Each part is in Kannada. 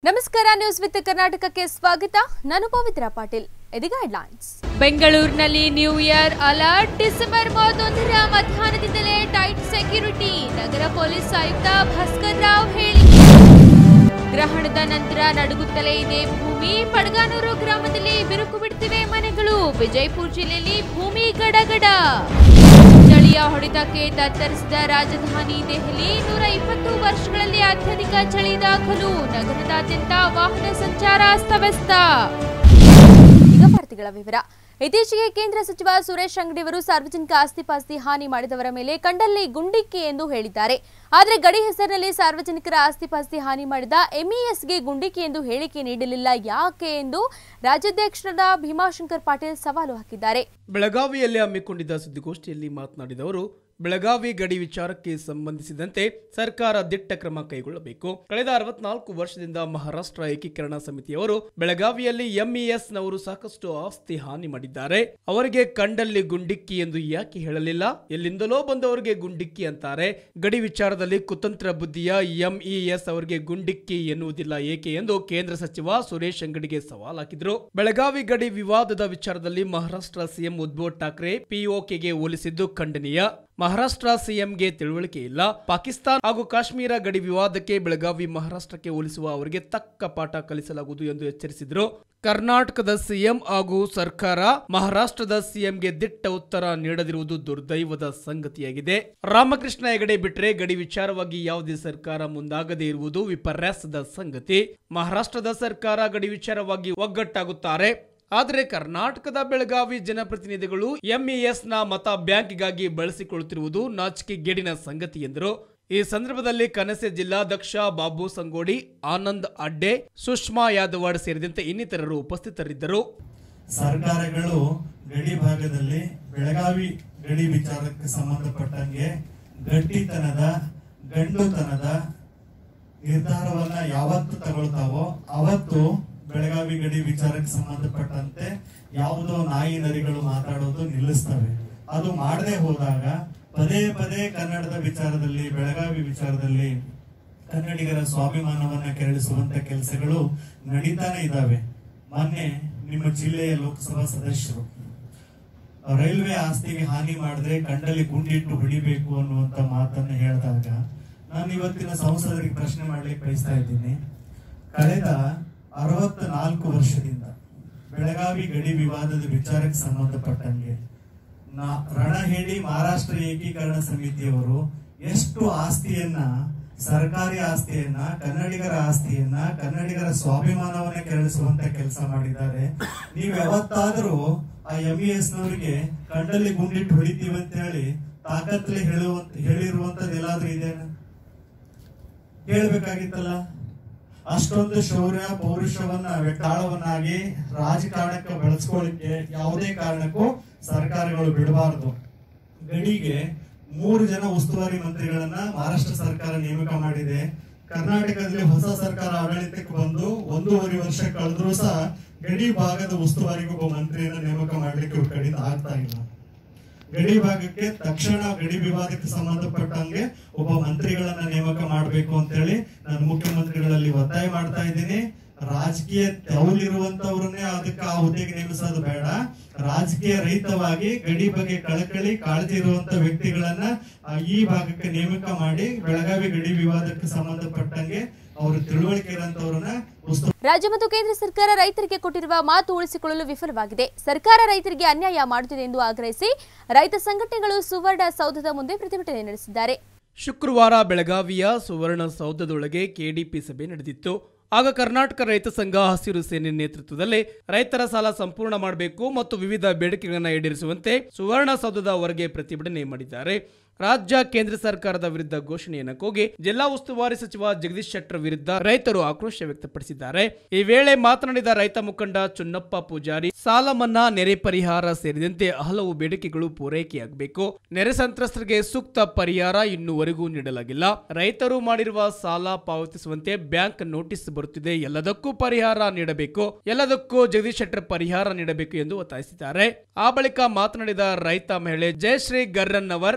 ನಮಸ್ಕಾರ ನ್ಯೂಸ್ ವಿತ್ ಕರ್ನಾಟಕಕ್ಕೆ ಸ್ವಾಗತ ನಾನು ಪವಿತ್ರ ಪಾಟೀಲ್ ಇದೀಗ ಹೆಡ್ಲೈನ್ಸ್ ಬೆಂಗಳೂರಿನಲ್ಲಿ ನ್ಯೂ ಇಯರ್ ಅಲರ್ಟ್ ಡಿಸೆಂಬರ್ ಮೂವತ್ತೊಂದರ ಮಧ್ಯಾಹ್ನದಿಂದಲೇ ಟೈಟ್ ಸೆಕ್ಯೂರಿಟಿ ನಗರ ಪೊಲೀಸ್ ಆಯುಕ್ತ ಭಾಸ್ಕರ್ ರಾವ್ ಹೇಳಿಕೆ ಗ್ರಹಣದ ನಂತರ ನಡುಗುತ್ತಲೇ ಇದೆ ಭೂಮಿ ಪಡಗಾನೂರು ಗ್ರಾಮದಲ್ಲಿ ಬಿರುಕು ಬಿಡ್ತಿವೆ ಮನೆಗಳು ವಿಜಯಪುರ ಜಿಲ್ಲೆಯಲ್ಲಿ ಭೂಮಿ ಗಡಗಡ ಚಳಿಯ ಹೊಡೆತಕ್ಕೆ ತತ್ತರಿಸಿದ ರಾಜಧಾನಿ ದೆಹಲಿ ನೂರ ಇಪ್ಪತ್ತು ವರ್ಷಗಳಲ್ಲಿ ಅತ್ಯಧಿಕ ಚಳಿ ದಾಖಲು ನಗರದಾದ್ಯಂತ ವಾಹನ ಸಂಚಾರ ಅಸ್ತವ್ಯಸ್ತ ಈಗ ವಾರ್ತೆಗಳ ವಿವರ ಇತ್ತೀಚೆಗೆ ಕೇಂದ್ರ ಸಚಿವ ಸುರೇಶ್ ಅಂಗಡಿಯವರು ಸಾರ್ವಜನಿಕ ಆಸ್ತಿಪಾಸ್ತಿ ಹಾನಿ ಮಾಡಿದವರ ಮೇಲೆ ಕಂಡಲ್ಲಿ ಗುಂಡಿಕ್ಕಿ ಎಂದು ಹೇಳಿದ್ದಾರೆ ಆದರೆ ಗಡಿ ಹೆಸರಿನಲ್ಲಿ ಸಾರ್ವಜನಿಕರ ಆಸ್ತಿಪಾಸ್ತಿ ಹಾನಿ ಮಾಡಿದ ಎಂಇಎಸ್ಗೆ ಗುಂಡಿಕ್ಕಿ ಎಂದು ಹೇಳಿಕೆ ನೀಡಲಿಲ್ಲ ಯಾಕೆ ಎಂದು ರಾಜ್ಯಾಧ್ಯಕ್ಷರಾದ ಭೀಮಾಶಂಕರ್ ಪಾಟೀಲ್ ಸವಾಲು ಹಾಕಿದ್ದಾರೆ ಬೆಳಗಾವಿಯಲ್ಲಿ ಹಮ್ಮಿಕೊಂಡಿದ್ದ ಸುದ್ದಿಗೋಷ್ಠಿಯಲ್ಲಿ ಮಾತನಾಡಿದ ಅವರು ಬೆಳಗಾವಿ ಗಡಿ ವಿಚಾರಕ್ಕೆ ಸಂಬಂಧಿಸಿದಂತೆ ಸರ್ಕಾರ ದಿಟ್ಟ ಕ್ರಮ ಕೈಗೊಳ್ಳಬೇಕು ಕಳೆದ ಅರವತ್ನಾಲ್ಕು ವರ್ಷದಿಂದ ಮಹಾರಾಷ್ಟ್ರ ಏಕೀಕರಣ ಸಮಿತಿಯವರು ಬೆಳಗಾವಿಯಲ್ಲಿ ಎಂಇಎಸ್ ನವರು ಸಾಕಷ್ಟು ಆಸ್ತಿ ಹಾನಿ ಮಾಡಿದ್ದಾರೆ ಅವರಿಗೆ ಕಂಡಲ್ಲಿ ಗುಂಡಿಕ್ಕಿ ಎಂದು ಯಾಕೆ ಹೇಳಲಿಲ್ಲ ಎಲ್ಲಿಂದಲೋ ಬಂದವರಿಗೆ ಗುಂಡಿಕ್ಕಿ ಅಂತಾರೆ ಗಡಿ ವಿಚಾರದಲ್ಲಿ ಕುತಂತ್ರ ಬುದ್ಧಿಯ ಎಂಇಎಸ್ ಅವರಿಗೆ ಗುಂಡಿಕ್ಕಿ ಎನ್ನುವುದಿಲ್ಲ ಏಕೆ ಎಂದು ಕೇಂದ್ರ ಸಚಿವ ಸುರೇಶ್ ಅಂಗಡಿಗೆ ಸವಾಲ್ ಹಾಕಿದ್ರು ಬೆಳಗಾವಿ ಗಡಿ ವಿವಾದದ ವಿಚಾರದಲ್ಲಿ ಮಹಾರಾಷ್ಟ್ರ ಸಿಎಂ ಉದ್ಧವ್ ಠಾಕ್ರೆ ಪಿಒಕೆಗೆ ಹೋಲಿಸಿದ್ದು ಖಂಡನೀಯ ಮಹಾರಾಷ್ಟ್ರ ಸಿಎಂಗೆ ತಿಳುವಳಿಕೆ ಇಲ್ಲ ಪಾಕಿಸ್ತಾನ ಹಾಗೂ ಕಾಶ್ಮೀರ ಗಡಿ ವಿವಾದಕ್ಕೆ ಬೆಳಗಾವಿ ಮಹಾರಾಷ್ಟ್ರಕ್ಕೆ ಹೋಲಿಸುವ ಅವರಿಗೆ ತಕ್ಕ ಪಾಠ ಕಲಿಸಲಾಗುವುದು ಎಂದು ಎಚ್ಚರಿಸಿದರು ಕರ್ನಾಟಕದ ಸಿಎಂ ಹಾಗೂ ಸರ್ಕಾರ ಮಹಾರಾಷ್ಟ್ರದ ಸಿಎಂಗೆ ದಿಟ್ಟ ಉತ್ತರ ನೀಡದಿರುವುದು ದುರ್ದೈವದ ಸಂಗತಿಯಾಗಿದೆ ರಾಮಕೃಷ್ಣ ಹೆಗಡೆ ಬಿಟ್ರೆ ಗಡಿ ವಿಚಾರವಾಗಿ ಯಾವುದೇ ಸರ್ಕಾರ ಮುಂದಾಗದೇ ಇರುವುದು ವಿಪರ್ಯಾಸದ ಸಂಗತಿ ಮಹಾರಾಷ್ಟ್ರದ ಸರ್ಕಾರ ಗಡಿ ವಿಚಾರವಾಗಿ ಒಗ್ಗಟ್ಟಾಗುತ್ತಾರೆ ಆದರೆ ಕರ್ನಾಟಕದ ಬೆಳಗಾವಿ ಜನಪ್ರತಿನಿಧಿಗಳು ಎಂಇಎಸ್ ನ ಮತ ಬ್ಯಾಂಕ್ಗಾಗಿ ಬಳಸಿಕೊಳ್ಳುತ್ತಿರುವುದು ನಾಚಿಕೆಗೇಡಿನ ಸಂಗತಿ ಎಂದರು ಈ ಸಂದರ್ಭದಲ್ಲಿ ಕನಸೆ ಜಿಲ್ಲಾಧ್ಯಕ್ಷ ಬಾಬು ಸಂಗೋಡಿ ಆನಂದ್ ಅಡ್ಡೆ ಸುಷ್ಮಾ ಯಾದವಾಡ್ ಸೇರಿದಂತೆ ಇನ್ನಿತರರು ಉಪಸ್ಥಿತರಿದ್ದರು ಸರ್ಕಾರಗಳು ಗಡಿ ಭಾಗದಲ್ಲಿ ಬೆಳಗಾವಿ ಗಡಿ ವಿಚಾರಕ್ಕೆ ಸಂಬಂಧಪಟ್ಟಂಗೆ ಗಟ್ಟಿತನದ ಗಂಡುತನದ ನಿರ್ಧಾರವನ್ನ ಯಾವತ್ತು ತಗೊಳ್ತಾವೋ ಅವತ್ತು ಬೆಳಗಾವಿ ಗಡಿ ವಿಚಾರಕ್ಕೆ ಸಂಬಂಧಪಟ್ಟಂತೆ ಯಾವುದೋ ನಾಯಿ ನರಿಗಳು ಮಾತಾಡೋದು ನಿಲ್ಲಿಸ್ತವೆ ಅದು ಮಾಡದೆ ಹೋದಾಗ ಪದೇ ಪದೇ ಕನ್ನಡದ ವಿಚಾರದಲ್ಲಿ ಬೆಳಗಾವಿ ವಿಚಾರದಲ್ಲಿ ಕನ್ನಡಿಗರ ಸ್ವಾಭಿಮಾನವನ್ನ ಕೆರಳಿಸುವಂತ ಕೆಲಸಗಳು ನಡೀತಾನೆ ಇದ್ದಾವೆ ಮೊನ್ನೆ ನಿಮ್ಮ ಜಿಲ್ಲೆಯ ಲೋಕಸಭಾ ಸದಸ್ಯರು ರೈಲ್ವೆ ಆಸ್ತಿಗೆ ಹಾನಿ ಮಾಡಿದ್ರೆ ಕಂಡಲ್ಲಿ ಗುಂಡಿಟ್ಟು ಹೊಡಿಬೇಕು ಅನ್ನುವಂತ ಮಾತನ್ನ ಹೇಳಿದಾಗ ನಾನು ಇವತ್ತಿನ ಸಂಸದರಿಗೆ ಪ್ರಶ್ನೆ ಮಾಡ್ಲಿಕ್ಕೆ ಬಯಸ್ತಾ ಇದ್ದೀನಿ ಕಳೆದ ಅರವತ್ತ ನಾಲ್ಕು ವರ್ಷದಿಂದ ಬೆಳಗಾವಿ ಗಡಿ ವಿವಾದದ ವಿಚಾರಕ್ಕೆ ಸಂಬಂಧಪಟ್ಟಂಗೆ ನಾ ರಣಹೇಳಿ ಮಹಾರಾಷ್ಟ್ರ ಏಕೀಕರಣ ಸಮಿತಿಯವರು ಎಷ್ಟು ಆಸ್ತಿಯನ್ನ ಸರ್ಕಾರಿ ಆಸ್ತಿಯನ್ನ ಕನ್ನಡಿಗರ ಆಸ್ತಿಯನ್ನ ಕನ್ನಡಿಗರ ಸ್ವಾಭಿಮಾನವನ್ನ ಕೆರಳಿಸುವಂತ ಕೆಲಸ ಮಾಡಿದ್ದಾರೆ ನೀವ್ ಯಾವತ್ತಾದ್ರೂ ಆ ಎಂ ಎಸ್ ನವರಿಗೆ ಕಂಡಲ್ಲಿ ಗುಂಡಿಟ್ಟು ಹೊಡಿತೀವಿ ಅಂತ ಹೇಳಿ ತಾಕತ್ಲೆ ಹೇಳುವಂತ ಹೇಳಿರುವಂತದ್ದು ಎಲ್ಲಾದ್ರೂ ಇದೆನಾ ಹೇಳ್ಬೇಕಾಗಿತ್ತಲ್ಲ ಅಷ್ಟೊಂದು ಶೌರ್ಯ ಪೌರುಷವನ್ನ ವ್ಯಕ್ತಾಳವನ್ನಾಗಿ ರಾಜಕಾರಣಕ್ಕೆ ಬಳಸ್ಕೊಳ್ಳಿಕ್ಕೆ ಯಾವುದೇ ಕಾರಣಕ್ಕೂ ಸರ್ಕಾರಗಳು ಬಿಡಬಾರದು ಗಡಿಗೆ ಮೂರು ಜನ ಉಸ್ತುವಾರಿ ಮಂತ್ರಿಗಳನ್ನ ಮಹಾರಾಷ್ಟ್ರ ಸರ್ಕಾರ ನೇಮಕ ಮಾಡಿದೆ ಕರ್ನಾಟಕದಲ್ಲಿ ಹೊಸ ಸರ್ಕಾರ ಆಡಳಿತಕ್ಕೆ ಬಂದು ಒಂದೂವರೆ ವರ್ಷ ಕಳೆದ್ರೂ ಸಹ ಗಡಿ ಭಾಗದ ಉಸ್ತುವಾರಿಗೆ ಒಬ್ಬ ಮಂತ್ರಿಯನ್ನ ನೇಮಕ ಮಾಡ್ಲಿಕ್ಕೆ ಇವ್ರ ಕಡೆಯಿಂದ ಆಗ್ತಾ ಇಲ್ಲ ಗಡಿ ಭಾಗಕ್ಕೆ ತಕ್ಷಣ ಗಡಿ ವಿವಾದಕ್ಕೆ ಸಂಬಂಧಪಟ್ಟಂಗೆ ಒಬ್ಬ ಮಂತ್ರಿಗಳನ್ನ ನೇಮಕ ಮಾಡಬೇಕು ಅಂತ ಹೇಳಿ ನಾನು ಮುಖ್ಯಮಂತ್ರಿಗಳಲ್ಲಿ ಒತ್ತಾಯ ಮಾಡ್ತಾ ಇದ್ದೀನಿ ರಾಜಕೀಯ ತೆವಲಿರುವಂತವ್ರನ್ನೇ ಅದಕ್ಕೆ ಆ ಹುದ್ದೆಗೆ ನೇಮಿಸೋದು ಬೇಡ ರಾಜಕೀಯ ರಹಿತವಾಗಿ ಗಡಿ ಬಗ್ಗೆ ಕಳಕಳಿ ಕಾಳಜಿ ಇರುವಂತ ವ್ಯಕ್ತಿಗಳನ್ನ ಆ, ಈ ಭಾಗಕ್ಕೆ ನೇಮಕ ಮಾಡಿ ಬೆಳಗಾವಿ ಗಡಿ ವಿವಾದಕ್ಕೆ ಸಂಬಂಧಪಟ್ಟಂಗೆ ಅವ್ರ ತಿಳುವಳಿಕೆ ಇರೋಂತವ್ರನ್ನ ಉಸ್ತು ರಾಜ್ಯ ಮತ್ತು ಕೇಂದ್ರ ಸರ್ಕಾರ ರೈತರಿಗೆ ಕೊಟ್ಟಿರುವ ಮಾತು ಉಳಿಸಿಕೊಳ್ಳಲು ವಿಫಲವಾಗಿದೆ ಸರ್ಕಾರ ರೈತರಿಗೆ ಅನ್ಯಾಯ ಮಾಡುತ್ತಿದೆ ಎಂದು ಆಗ್ರಹಿಸಿ ರೈತ ಸಂಘಟನೆಗಳು ಸುವರ್ಣ ಸೌಧದ ಮುಂದೆ ಪ್ರತಿಭಟನೆ ನಡೆಸಿದ್ದಾರೆ ಶುಕ್ರವಾರ ಬೆಳಗಾವಿಯ ಸುವರ್ಣ ಸೌಧದೊಳಗೆ ಕೆಡಿಪಿ ಸಭೆ ನಡೆದಿತ್ತು ಆಗ ಕರ್ನಾಟಕ ರೈತ ಸಂಘ ಹಸಿರು ಸೇನೆ ನೇತೃತ್ವದಲ್ಲಿ ರೈತರ ಸಾಲ ಸಂಪೂರ್ಣ ಮಾಡಬೇಕು ಮತ್ತು ವಿವಿಧ ಬೇಡಿಕೆಗಳನ್ನು ಈಡೇರಿಸುವಂತೆ ಸುವರ್ಣ ಸೌಧದ ಹೊರಗೆ ಪ್ರತಿಭಟನೆ ಮಾಡಿದ್ದಾರೆ ರಾಜ್ಯ ಕೇಂದ್ರ ಸರ್ಕಾರದ ವಿರುದ್ಧ ಘೋಷಣೆಯನ್ನು ಕೂಗಿ ಜಿಲ್ಲಾ ಉಸ್ತುವಾರಿ ಸಚಿವ ಜಗದೀಶ್ ಶೆಟ್ಟರ್ ವಿರುದ್ಧ ರೈತರು ಆಕ್ರೋಶ ವ್ಯಕ್ತಪಡಿಸಿದ್ದಾರೆ ಈ ವೇಳೆ ಮಾತನಾಡಿದ ರೈತ ಮುಖಂಡ ಚುನ್ನಪ್ಪ ಪೂಜಾರಿ ಸಾಲ ಮನ್ನಾ ನೆರೆ ಪರಿಹಾರ ಸೇರಿದಂತೆ ಹಲವು ಬೇಡಿಕೆಗಳು ಪೂರೈಕೆಯಾಗಬೇಕು ನೆರೆ ಸಂತ್ರಸ್ತರಿಗೆ ಸೂಕ್ತ ಪರಿಹಾರ ಇನ್ನೂವರೆಗೂ ನೀಡಲಾಗಿಲ್ಲ ರೈತರು ಮಾಡಿರುವ ಸಾಲ ಪಾವತಿಸುವಂತೆ ಬ್ಯಾಂಕ್ ನೋಟಿಸ್ ಬರುತ್ತಿದೆ ಎಲ್ಲದಕ್ಕೂ ಪರಿಹಾರ ನೀಡಬೇಕು ಎಲ್ಲದಕ್ಕೂ ಜಗದೀಶ್ ಶೆಟ್ಟರ್ ಪರಿಹಾರ ನೀಡಬೇಕು ಎಂದು ಒತ್ತಾಯಿಸಿದ್ದಾರೆ ಆ ಬಳಿಕ ಮಾತನಾಡಿದ ರೈತ ಮಹಿಳೆ ಜಯಶ್ರೀ ಗರ್ರನ್ನವರ್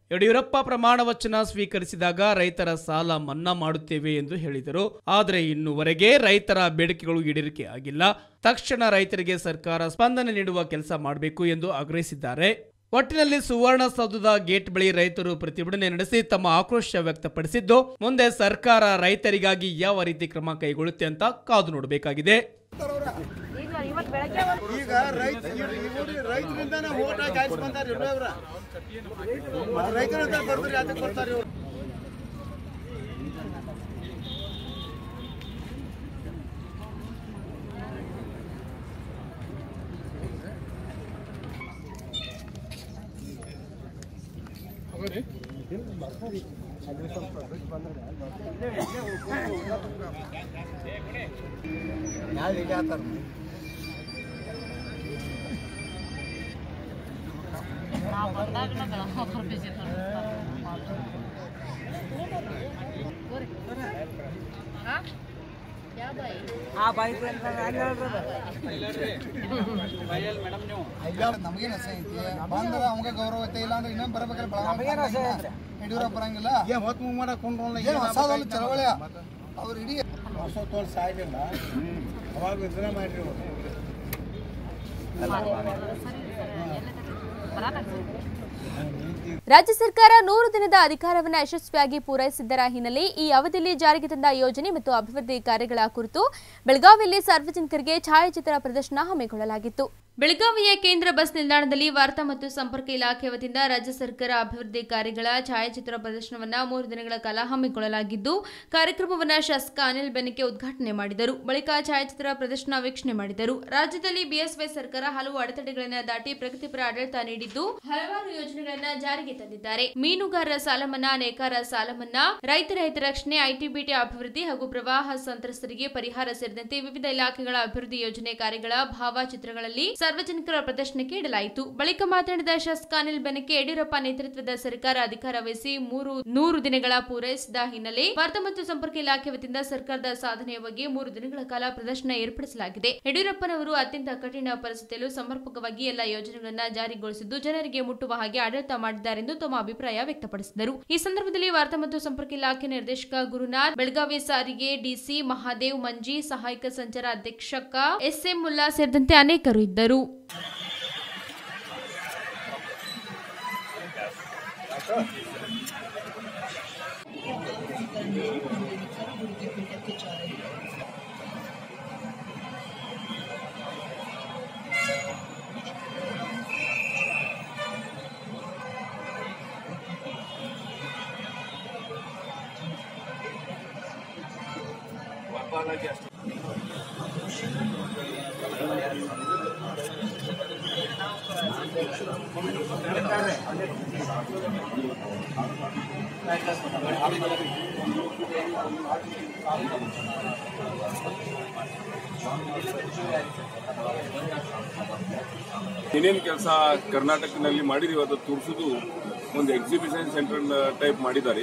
ಯಡಿಯೂರಪ್ಪ ಪ್ರಮಾಣ ವಚನ ಸ್ವೀಕರಿಸಿದಾಗ ರೈತರ ಸಾಲ ಮನ್ನಾ ಮಾಡುತ್ತೇವೆ ಎಂದು ಹೇಳಿದರು ಆದರೆ ಇನ್ನುವರೆಗೆ ರೈತರ ಬೇಡಿಕೆಗಳು ಈಡೇರಿಕೆ ಆಗಿಲ್ಲ ತಕ್ಷಣ ರೈತರಿಗೆ ಸರ್ಕಾರ ಸ್ಪಂದನೆ ನೀಡುವ ಕೆಲಸ ಮಾಡಬೇಕು ಎಂದು ಆಗ್ರಹಿಸಿದ್ದಾರೆ ಒಟ್ಟಿನಲ್ಲಿ ಸುವರ್ಣಸೌಧದ ಗೇಟ್ ಬಳಿ ರೈತರು ಪ್ರತಿಭಟನೆ ನಡೆಸಿ ತಮ್ಮ ಆಕ್ರೋಶ ವ್ಯಕ್ತಪಡಿಸಿದ್ದು ಮುಂದೆ ಸರ್ಕಾರ ರೈತರಿಗಾಗಿ ಯಾವ ರೀತಿ ಕ್ರಮ ಕೈಗೊಳ್ಳುತ್ತೆ ಅಂತ ಕಾದು ನೋಡಬೇಕಾಗಿದೆ ಈಗ ರೈತ ಇವ್ರು ರೈತರಿಂದಾನೇ ಓಟ್ ಹಾಕಿ ಆಯ್ತು ಬಂದಾರ ಇವ್ರ ರೈತರಿಂದ ಬರ್ತಾರೆ ಯಾತಕ್ಕೆ ಬರ್ತಾರೆ ಇವ್ರು ನಮಗೇನು ಅಸಹ್ಯ ಐತಿ ಬಂದ್ರ ಅವಾಗ ಗೌರವ ಐತೆ ಇಲ್ಲ ಅಂದ್ರೆ ಇನ್ನೊಂದು ಬರ್ಬೇಕಲ್ಲ ಯಡಿಯೂರಪ್ಪ ಬರಂಗಿಲ್ಲ ಏನ್ ಹೊತ್ತು ಮುಂಗ್ ಮಾಡಕ್ ಕೊಂಡ್ರಲ್ಲ ಏನು ಹೊಸದಲ್ಲ ಚಳವಳಿಯ ಅವ್ರು ಇಡೀ ಹೊಸತ್ತು ವರ್ಷ ಸಾಯ್ಲಿಲ್ಲ ಅವಾಗ ಇದನ್ನ ಮಾಡ್ರಿ ಅವ್ರು. ರಾಜ್ಯ ಸರ್ಕಾರ ನೂರು ದಿನದ ಅಧಿಕಾರವನ್ನು ಯಶಸ್ವಿಯಾಗಿ ಪೂರೈಸಿದ್ದರ ಹಿನ್ನೆಲೆ ಈ ಅವಧಿಯಲ್ಲಿ ಜಾರಿಗೆ ತಂದ ಯೋಜನೆ ಮತ್ತು ಅಭಿವೃದ್ಧಿ ಕಾರ್ಯಗಳ ಕುರಿತು ಬೆಳಗಾವಿಯಲ್ಲಿ ಸಾರ್ವಜನಿಕರಿಗೆ ಛಾಯಾಚಿತ್ರ ಪ್ರದರ್ಶನ ಹಮ್ಮಿಕೊಳ್ಳಲಾಗಿತ್ತು ಬೆಳಗಾವಿಯ ಕೇಂದ್ರ ಬಸ್ ನಿಲ್ದಾಣದಲ್ಲಿ ವಾರ್ತಾ ಮತ್ತು ಸಂಪರ್ಕ ಇಲಾಖೆ ವತಿಯಿಂದ ರಾಜ್ಯ ಸರ್ಕಾರ ಅಭಿವೃದ್ಧಿ ಕಾರ್ಯಗಳ ಛಾಯಾಚಿತ್ರ ಪ್ರದರ್ಶನವನ್ನ ಮೂರು ದಿನಗಳ ಕಾಲ ಹಮ್ಮಿಕೊಳ್ಳಲಾಗಿದ್ದು ಕಾರ್ಯಕ್ರಮವನ್ನು ಶಾಸಕ ಅನಿಲ್ ಬೆನಕೆ ಉದ್ಘಾಟನೆ ಮಾಡಿದರು ಬಳಿಕ ಛಾಯಾಚಿತ್ರ ಪ್ರದರ್ಶನ ವೀಕ್ಷಣೆ ಮಾಡಿದರು ರಾಜ್ಯದಲ್ಲಿ ಬಿಎಸ್ವೈ ಸರ್ಕಾರ ಹಲವು ಅಡೆತಡೆಗಳನ್ನು ದಾಟಿ ಪ್ರಗತಿಪರ ಆಡಳಿತ ನೀಡಿದ್ದು ಹಲವಾರು ಯೋಜನೆಗಳನ್ನ ಜಾರಿಗೆ ತಂದಿದ್ದಾರೆ ಮೀನುಗಾರರ ಸಾಲ ಮನ್ನಾ ನೇಕಾರ ಸಾಲ ಮನ್ನಾ ರೈತರ ಹಿತರಕ್ಷಣೆ ಐಟಿಬಿಟಿ ಅಭಿವೃದ್ಧಿ ಹಾಗೂ ಪ್ರವಾಹ ಸಂತ್ರಸ್ತರಿಗೆ ಪರಿಹಾರ ಸೇರಿದಂತೆ ವಿವಿಧ ಇಲಾಖೆಗಳ ಅಭಿವೃದ್ಧಿ ಯೋಜನೆ ಕಾರ್ಯಗಳ ಭಾವಚಿತ್ರಗಳಲ್ಲಿ ಸಾರ್ವಜನಿಕರ ಪ್ರದರ್ಶನಕ್ಕೆ ಇಡಲಾಯಿತು ಬಳಿಕ ಮಾತನಾಡಿದ ಶಾಸಕ ಅನಿಲ್ ಬೆನಕೆ ಯಡಿಯೂರಪ್ಪ ನೇತೃತ್ವದ ಸರ್ಕಾರ ಅಧಿಕಾರ ವಹಿಸಿ ಮೂರು ನೂರು ದಿನಗಳ ಪೂರೈಸಿದ ಹಿನ್ನೆಲೆ ವಾರ್ತಾ ಮತ್ತು ಸಂಪರ್ಕ ಇಲಾಖೆ ವತಿಯಿಂದ ಸರ್ಕಾರದ ಸಾಧನೆಯ ಬಗ್ಗೆ ಮೂರು ದಿನಗಳ ಕಾಲ ಪ್ರದರ್ಶನ ಏರ್ಪಡಿಸಲಾಗಿದೆ ಯಡಿಯೂರಪ್ಪನವರು ಅತ್ಯಂತ ಕಠಿಣ ಪರಿಸ್ಥಿತಿಯಲ್ಲೂ ಸಮರ್ಪಕವಾಗಿ ಎಲ್ಲ ಯೋಜನೆಗಳನ್ನ ಜಾರಿಗೊಳಿಸಿದ್ದು ಜನರಿಗೆ ಮುಟ್ಟುವ ಹಾಗೆ ಆಡಳಿತ ಮಾಡಿದ್ದಾರೆಂದು ತಮ್ಮ ಅಭಿಪ್ರಾಯ ವ್ಯಕ್ತಪಡಿಸಿದರು ಈ ಸಂದರ್ಭದಲ್ಲಿ ವಾರ್ತಾ ಮತ್ತು ಸಂಪರ್ಕ ಇಲಾಖೆ ನಿರ್ದೇಶಕ ಗುರುನಾಥ್ ಬೆಳಗಾವಿ ಸಾರಿಗೆ ಡಿಸಿ ಮಹಾದೇವ್ ಮಂಜಿ ಸಹಾಯಕ ಸಂಚಾರ ಅಧೀಕ್ಷಕ ಎಸ್ಎಂ ಮುಲ್ಲಾ ಸೇರಿದಂತೆ ಅನೇಕರು ಇದ್ದರು ಏನೇನು ಕೆಲಸ ಕರ್ನಾಟಕದಲ್ಲಿ ಮಾಡಿದೀವಿ ಅದು ತೋರಿಸೋದು ಒಂದು ಎಕ್ಸಿಬಿಷನ್ ಸೆಂಟರ್ ಟೈಪ್ ಮಾಡಿದ್ದಾರೆ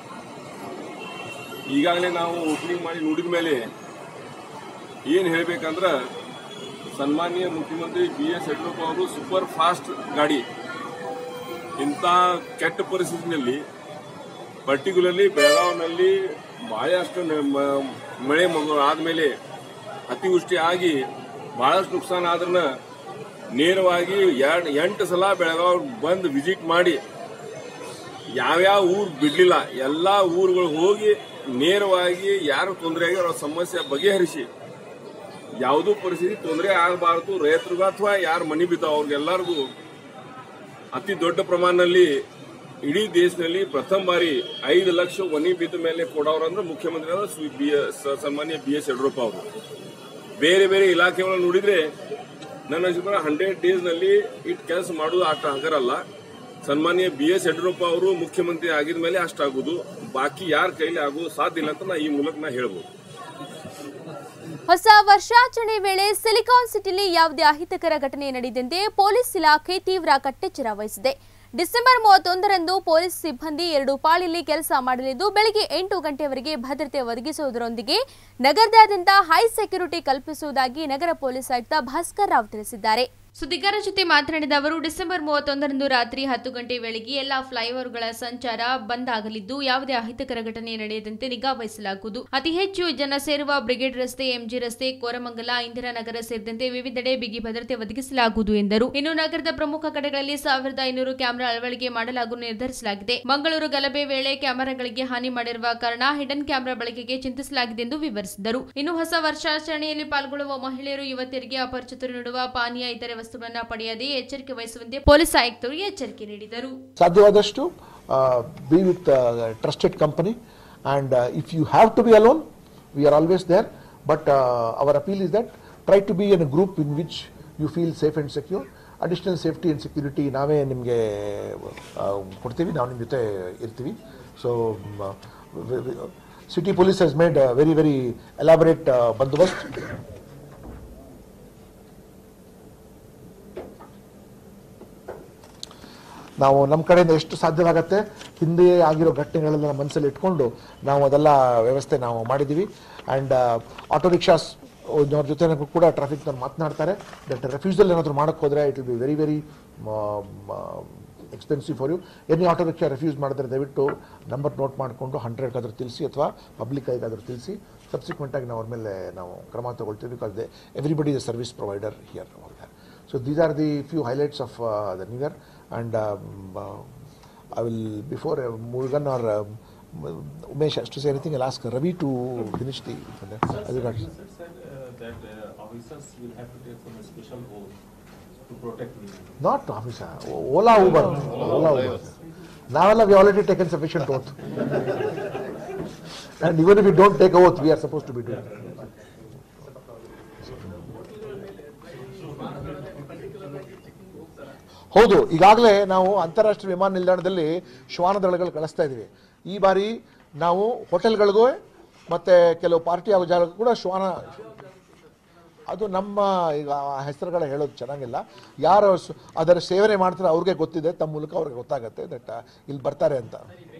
ಈಗಾಗಲೇ ನಾವು ಓಪನಿಂಗ್ ಮಾಡಿ ನೋಡಿದ ಮೇಲೆ ಏನು ಹೇಳಬೇಕಂದ್ರೆ ಸನ್ಮಾನ್ಯ ಮುಖ್ಯಮಂತ್ರಿ ಬಿ ಎಸ್ ಯಡಿಯೂರಪ್ಪ ಅವರು ಸೂಪರ್ ಫಾಸ್ಟ್ ಗಾಡಿ ಇಂಥ ಕೆಟ್ಟ ಪರಿಸ್ಥಿತಿನಲ್ಲಿ ಪರ್ಟಿಕ್ಯುಲರ್ಲಿ ಬೆಳಗಾವಿನಲ್ಲಿ ಬಹಳಷ್ಟು ನ- ಮ- ಮಳೆ ಮಗು ಆದಮೇಲೆ ಅತಿವೃಷ್ಟಿ ಆಗಿ ಬಹಳಷ್ಟು ನುಕ್ಸಾನ ಆದ್ರನ್ನ ನೇರವಾಗಿ ಎರಡು ಎಂಟು ಸಲ ಬೆಳಗಾವಿ ಬಂದು ವಿಸಿಟ್ ಮಾಡಿ ಯಾವ್ಯಾವ ಊರು ಬಿಡ್ಲಿಲ್ಲ ಎಲ್ಲಾ ಊರುಗಳು ಹೋಗಿ ನೇರವಾಗಿ ಯಾರು ತೊಂದರೆ ಆಗಿ ಅವರ ಸಮಸ್ಯೆ ಬಗೆಹರಿಸಿ ಯಾವುದೂ ಪರಿಸ್ಥಿತಿ ತೊಂದರೆ ಆಗಬಾರದು ರೈತರಿಗೂ ಅಥವಾ ಯಾರು ಮನೆ ಬಿದ್ದಾವ ಅವ್ರಿಗೆಲ್ಲರಿಗೂ ಅತಿ ದೊಡ್ಡ ಪ್ರಮಾಣದಲ್ಲಿ ಇಡೀ ದೇಶದಲ್ಲಿ ಪ್ರಥಮ ಬಾರಿ ಐದು ಲಕ್ಷ ಒನಿ ಬಿದ್ದ ಮೇಲೆ ಕೊಡೋರಂದ್ರೆ ಮುಖ್ಯಮಂತ್ರಿ ಆದ ಶ್ರೀ ಬಿ ಎಸ್ ಸನ್ಮಾನ್ಯ ಬಿ ಎಸ್ ಯಡಿಯೂರಪ್ಪ ಅವರು ಬೇರೆ ಬೇರೆ ಇಲಾಖೆಗಳನ್ನು ನೋಡಿದ್ರೆ ನನ್ನ ಅನಿಸಿದ್ರೆ ಹಂಡ್ರೆಡ್ ಡೇಸ್ ನಲ್ಲಿ ಇಟ್ ಕೆಲಸ ಮಾಡುವುದು ಅಷ್ಟು ಹಗರಲ್ಲ ಸನ್ಮಾನ್ಯ ಬಿ ಎಸ್ ಯಡಿಯೂರಪ್ಪ ಅವರು ಮುಖ್ಯಮಂತ್ರಿ ಆಗಿದ ಮೇಲೆ ಅಷ್ಟಾಗುದು ಬಾಕಿ ಯಾರ ಕೈಲಿ ಆಗುವುದು ಸಾಧ್ಯ ಇಲ್ಲ ಅಂತ ನಾ ಈ ಮೂಲಕ ನಾ ಹೇಳ್ಬೋದು ಹೊಸ ವರ್ಷಾಚರಣೆ ವೇಳೆ ಸಿಲಿಕಾನ್ ಸಿಟಿಲಿ ಯಾವುದೇ ಅಹಿತಕರ ಘಟನೆ ನಡೆದಂತೆ ಪೊಲೀಸ್ ಇಲಾಖೆ ತೀವ್ರ ಕಟ್ಟೆಚ್ಚರ ವಹಿಸಿದೆ ಡಿಸೆಂಬರ್ ಮೂವತ್ತೊಂದರಂದು ಪೊಲೀಸ್ ಸಿಬ್ಬಂದಿ ಎರಡು ಪಾಳಿಯಲ್ಲಿ ಕೆಲಸ ಮಾಡಲಿದ್ದು ಬೆಳಗ್ಗೆ ಎಂಟು ಗಂಟೆಯವರೆಗೆ ಭದ್ರತೆ ಒದಗಿಸುವುದರೊಂದಿಗೆ ನಗರದಾದ್ಯಂತ ಹೈ ಸೆಕ್ಯೂರಿಟಿ ಕಲ್ಪಿಸುವುದಾಗಿ ನಗರ ಪೊಲೀಸ್ ಆಯುಕ್ತ ಭಾಸ್ಕರ್ ರಾವ್ ತಿಳಿಸಿದ್ದಾರೆ ಸುದ್ದಿಗಾರರ ಜೊತೆ ಮಾತನಾಡಿದ ಅವರು ಡಿಸೆಂಬರ್ ಮೂವತ್ತೊಂದರಂದು ರಾತ್ರಿ ಹತ್ತು ಗಂಟೆ ವೇಳೆಗೆ ಎಲ್ಲಾ ಫ್ಲೈಓವರ್ಗಳ ಸಂಚಾರ ಬಂದ್ ಆಗಲಿದ್ದು ಯಾವುದೇ ಅಹಿತಕರ ಘಟನೆ ನಡೆಯದಂತೆ ನಿಗಾ ವಹಿಸಲಾಗುವುದು ಅತಿ ಹೆಚ್ಚು ಜನ ಸೇರುವ ಬ್ರಿಗೇಡ್ ರಸ್ತೆ ಎಂಜಿ ರಸ್ತೆ ಕೋರಮಂಗಲ ಇಂದಿರಾನಗರ ಸೇರಿದಂತೆ ವಿವಿಧೆಡೆ ಬಿಗಿ ಭದ್ರತೆ ಒದಗಿಸಲಾಗುವುದು ಎಂದರು ಇನ್ನು ನಗರದ ಪ್ರಮುಖ ಕಡೆಗಳಲ್ಲಿ ಸಾವಿರದ ಐನೂರು ಕ್ಯಾಮೆರಾ ಅಳವಡಿಕೆ ಮಾಡಲಾಗುವುದು ನಿರ್ಧರಿಸಲಾಗಿದೆ ಮಂಗಳೂರು ಗಲಭೆ ವೇಳೆ ಕ್ಯಾಮೆರಾಗಳಿಗೆ ಹಾನಿ ಮಾಡಿರುವ ಕಾರಣ ಹಿಡನ್ ಕ್ಯಾಮೆರಾ ಬಳಕೆಗೆ ಚಿಂತಿಸಲಾಗಿದೆ ಎಂದು ವಿವರಿಸಿದರು ಇನ್ನು ಹೊಸ ವರ್ಷಾಚರಣೆಯಲ್ಲಿ ಪಾಲ್ಗೊಳ್ಳುವ ಮಹಿಳೆಯರು ಯುವತಿಯರಿಗೆ ಅಪರಿಚಿತರು ನೀಡುವ ಪಾನೀಯ ಇತರೆ ವಸ್ತುಗಳನ್ನು ಪಡೆಯದೆ ಎಚ್ಚರಿಕೆ ವಹಿಸುವಂತೆ ಪೊಲೀಸ್ ಆಯುಕ್ತರು ಎಚ್ಚರಿಕೆ ನೀಡಿದರು ಸಾಧ್ಯವಾದಷ್ಟು be with trusted company and if you have to be alone we are always there but our appeal is that try to be in a group in which you feel safe and secure additional safety and security ನಾವೇ ನಿಮಗೆ ಕೊಡ್ತೀವಿ ನಾವು ನಿಮ್ಮ ಜೊತೆ ಇರ್ತೀವಿ so city police has made very very elaborate bandobast ನಾವು ನಮ್ಮ ಕಡೆಯಿಂದ ಎಷ್ಟು ಸಾಧ್ಯವಾಗತ್ತೆ ಹಿಂದೆ ಆಗಿರೋ ಘಟನೆಗಳೆಲ್ಲ ನಮ್ಮ ಮನಸ್ಸಲ್ಲಿ ಇಟ್ಕೊಂಡು ನಾವು ಅದೆಲ್ಲ ವ್ಯವಸ್ಥೆ ನಾವು ಮಾಡಿದ್ದೀವಿ ಆ್ಯಂಡ್ ಆಟೋ ರಿಕ್ಷಾಸ್ ಅವ್ರ ಜೊತೆ ಕೂಡ ಟ್ರಾಫಿಕ್ನವ್ರು ಮಾತನಾಡ್ತಾರೆ ದಟ್ ರೆಫ್ಯೂಸಲ್ ಏನಾದರೂ ಮಾಡೋಕ್ಕೆ ಹೋದರೆ it will be very very expensive for you any auto rickshaw refuse ಮಾಡಿದ್ರೆ ದಯವಿಟ್ಟು ನಂಬರ್ ನೋಟ್ ಮಾಡಿಕೊಂಡು ಹಂಡ್ರೆಡ್ಗಾದ್ರೂ ತಿಳಿಸಿ ಅಥವಾ ಪಬ್ಲಿಕ್ ಆಗಾದರೂ ತಿಳಿಸಿ ಸಬ್ಸಿಕ್ವೆಂಟಾಗಿ ನಾವು ಅವ್ರ ಮೇಲೆ ನಾವು ಕ್ರಮ ತಗೊಳ್ತೀವಿ because they everybody is service provider here so these are the few highlights of the new year and um, uh, I will, before uh, Murugan or uh, Umesh has to say anything, I'll ask Ravi to finish the. as regards. said uh, that uh, officers will have to take some special oath to protect me. Not officer, Ola Uber. Ola Uber. Navala, we already taken sufficient oath. and even if we don't take oath, we are supposed to be doing. ಹೌದು ಈಗಾಗಲೇ ನಾವು ಅಂತಾರಾಷ್ಟ್ರೀಯ ವಿಮಾನ ನಿಲ್ದಾಣದಲ್ಲಿ ಶ್ವಾನದಳಗಳು ಕಳಿಸ್ತಾ ಇದ್ದೀವಿ ಈ ಬಾರಿ ನಾವು ಹೋಟೆಲ್ಗಳಿಗೂ ಮತ್ತು ಕೆಲವು ಪಾರ್ಟಿ ಆಗೋ ಜಾಗ ಕೂಡ ಶ್ವಾನ ಅದು ನಮ್ಮ ಈಗ ಆ ಹೆಸರುಗಳ ಹೇಳೋದು ಚೆನ್ನಾಗಿಲ್ಲ ಯಾರು ಸ್- ಅದರ ಸೇವನೆ ಮಾಡ್ತಾರೆ ಅವ್ರಿಗೆ ಗೊತ್ತಿದೆ ತಮ್ಮ ಮೂಲಕ ಅವ್ರಿಗೆ ಗೊತ್ತಾಗುತ್ತೆ ದಟ್ ಇಲ್ಲಿ ಬರ್ತಾರೆ ಅಂತ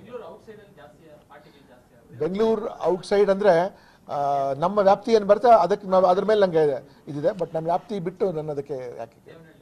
ಬೆಂಗಳೂರು ಔಟ್ಸೈಡ್ ಅಂದರೆ ನಮ್ಮ ವ್ಯಾಪ್ತಿ ಏನು ಬರುತ್ತೆ ಅದಕ್ಕೆ ನಾವು ಅದ್ರ ಮೇಲೆ ನನಗೆ ಇದಿದೆ ಬಟ್ ನನ್ನ ವ್ಯಾಪ್ತಿ ಬಿಟ್ಟು ನನ್ನ ಅದಕ್ಕೆ ಯಾಕೆ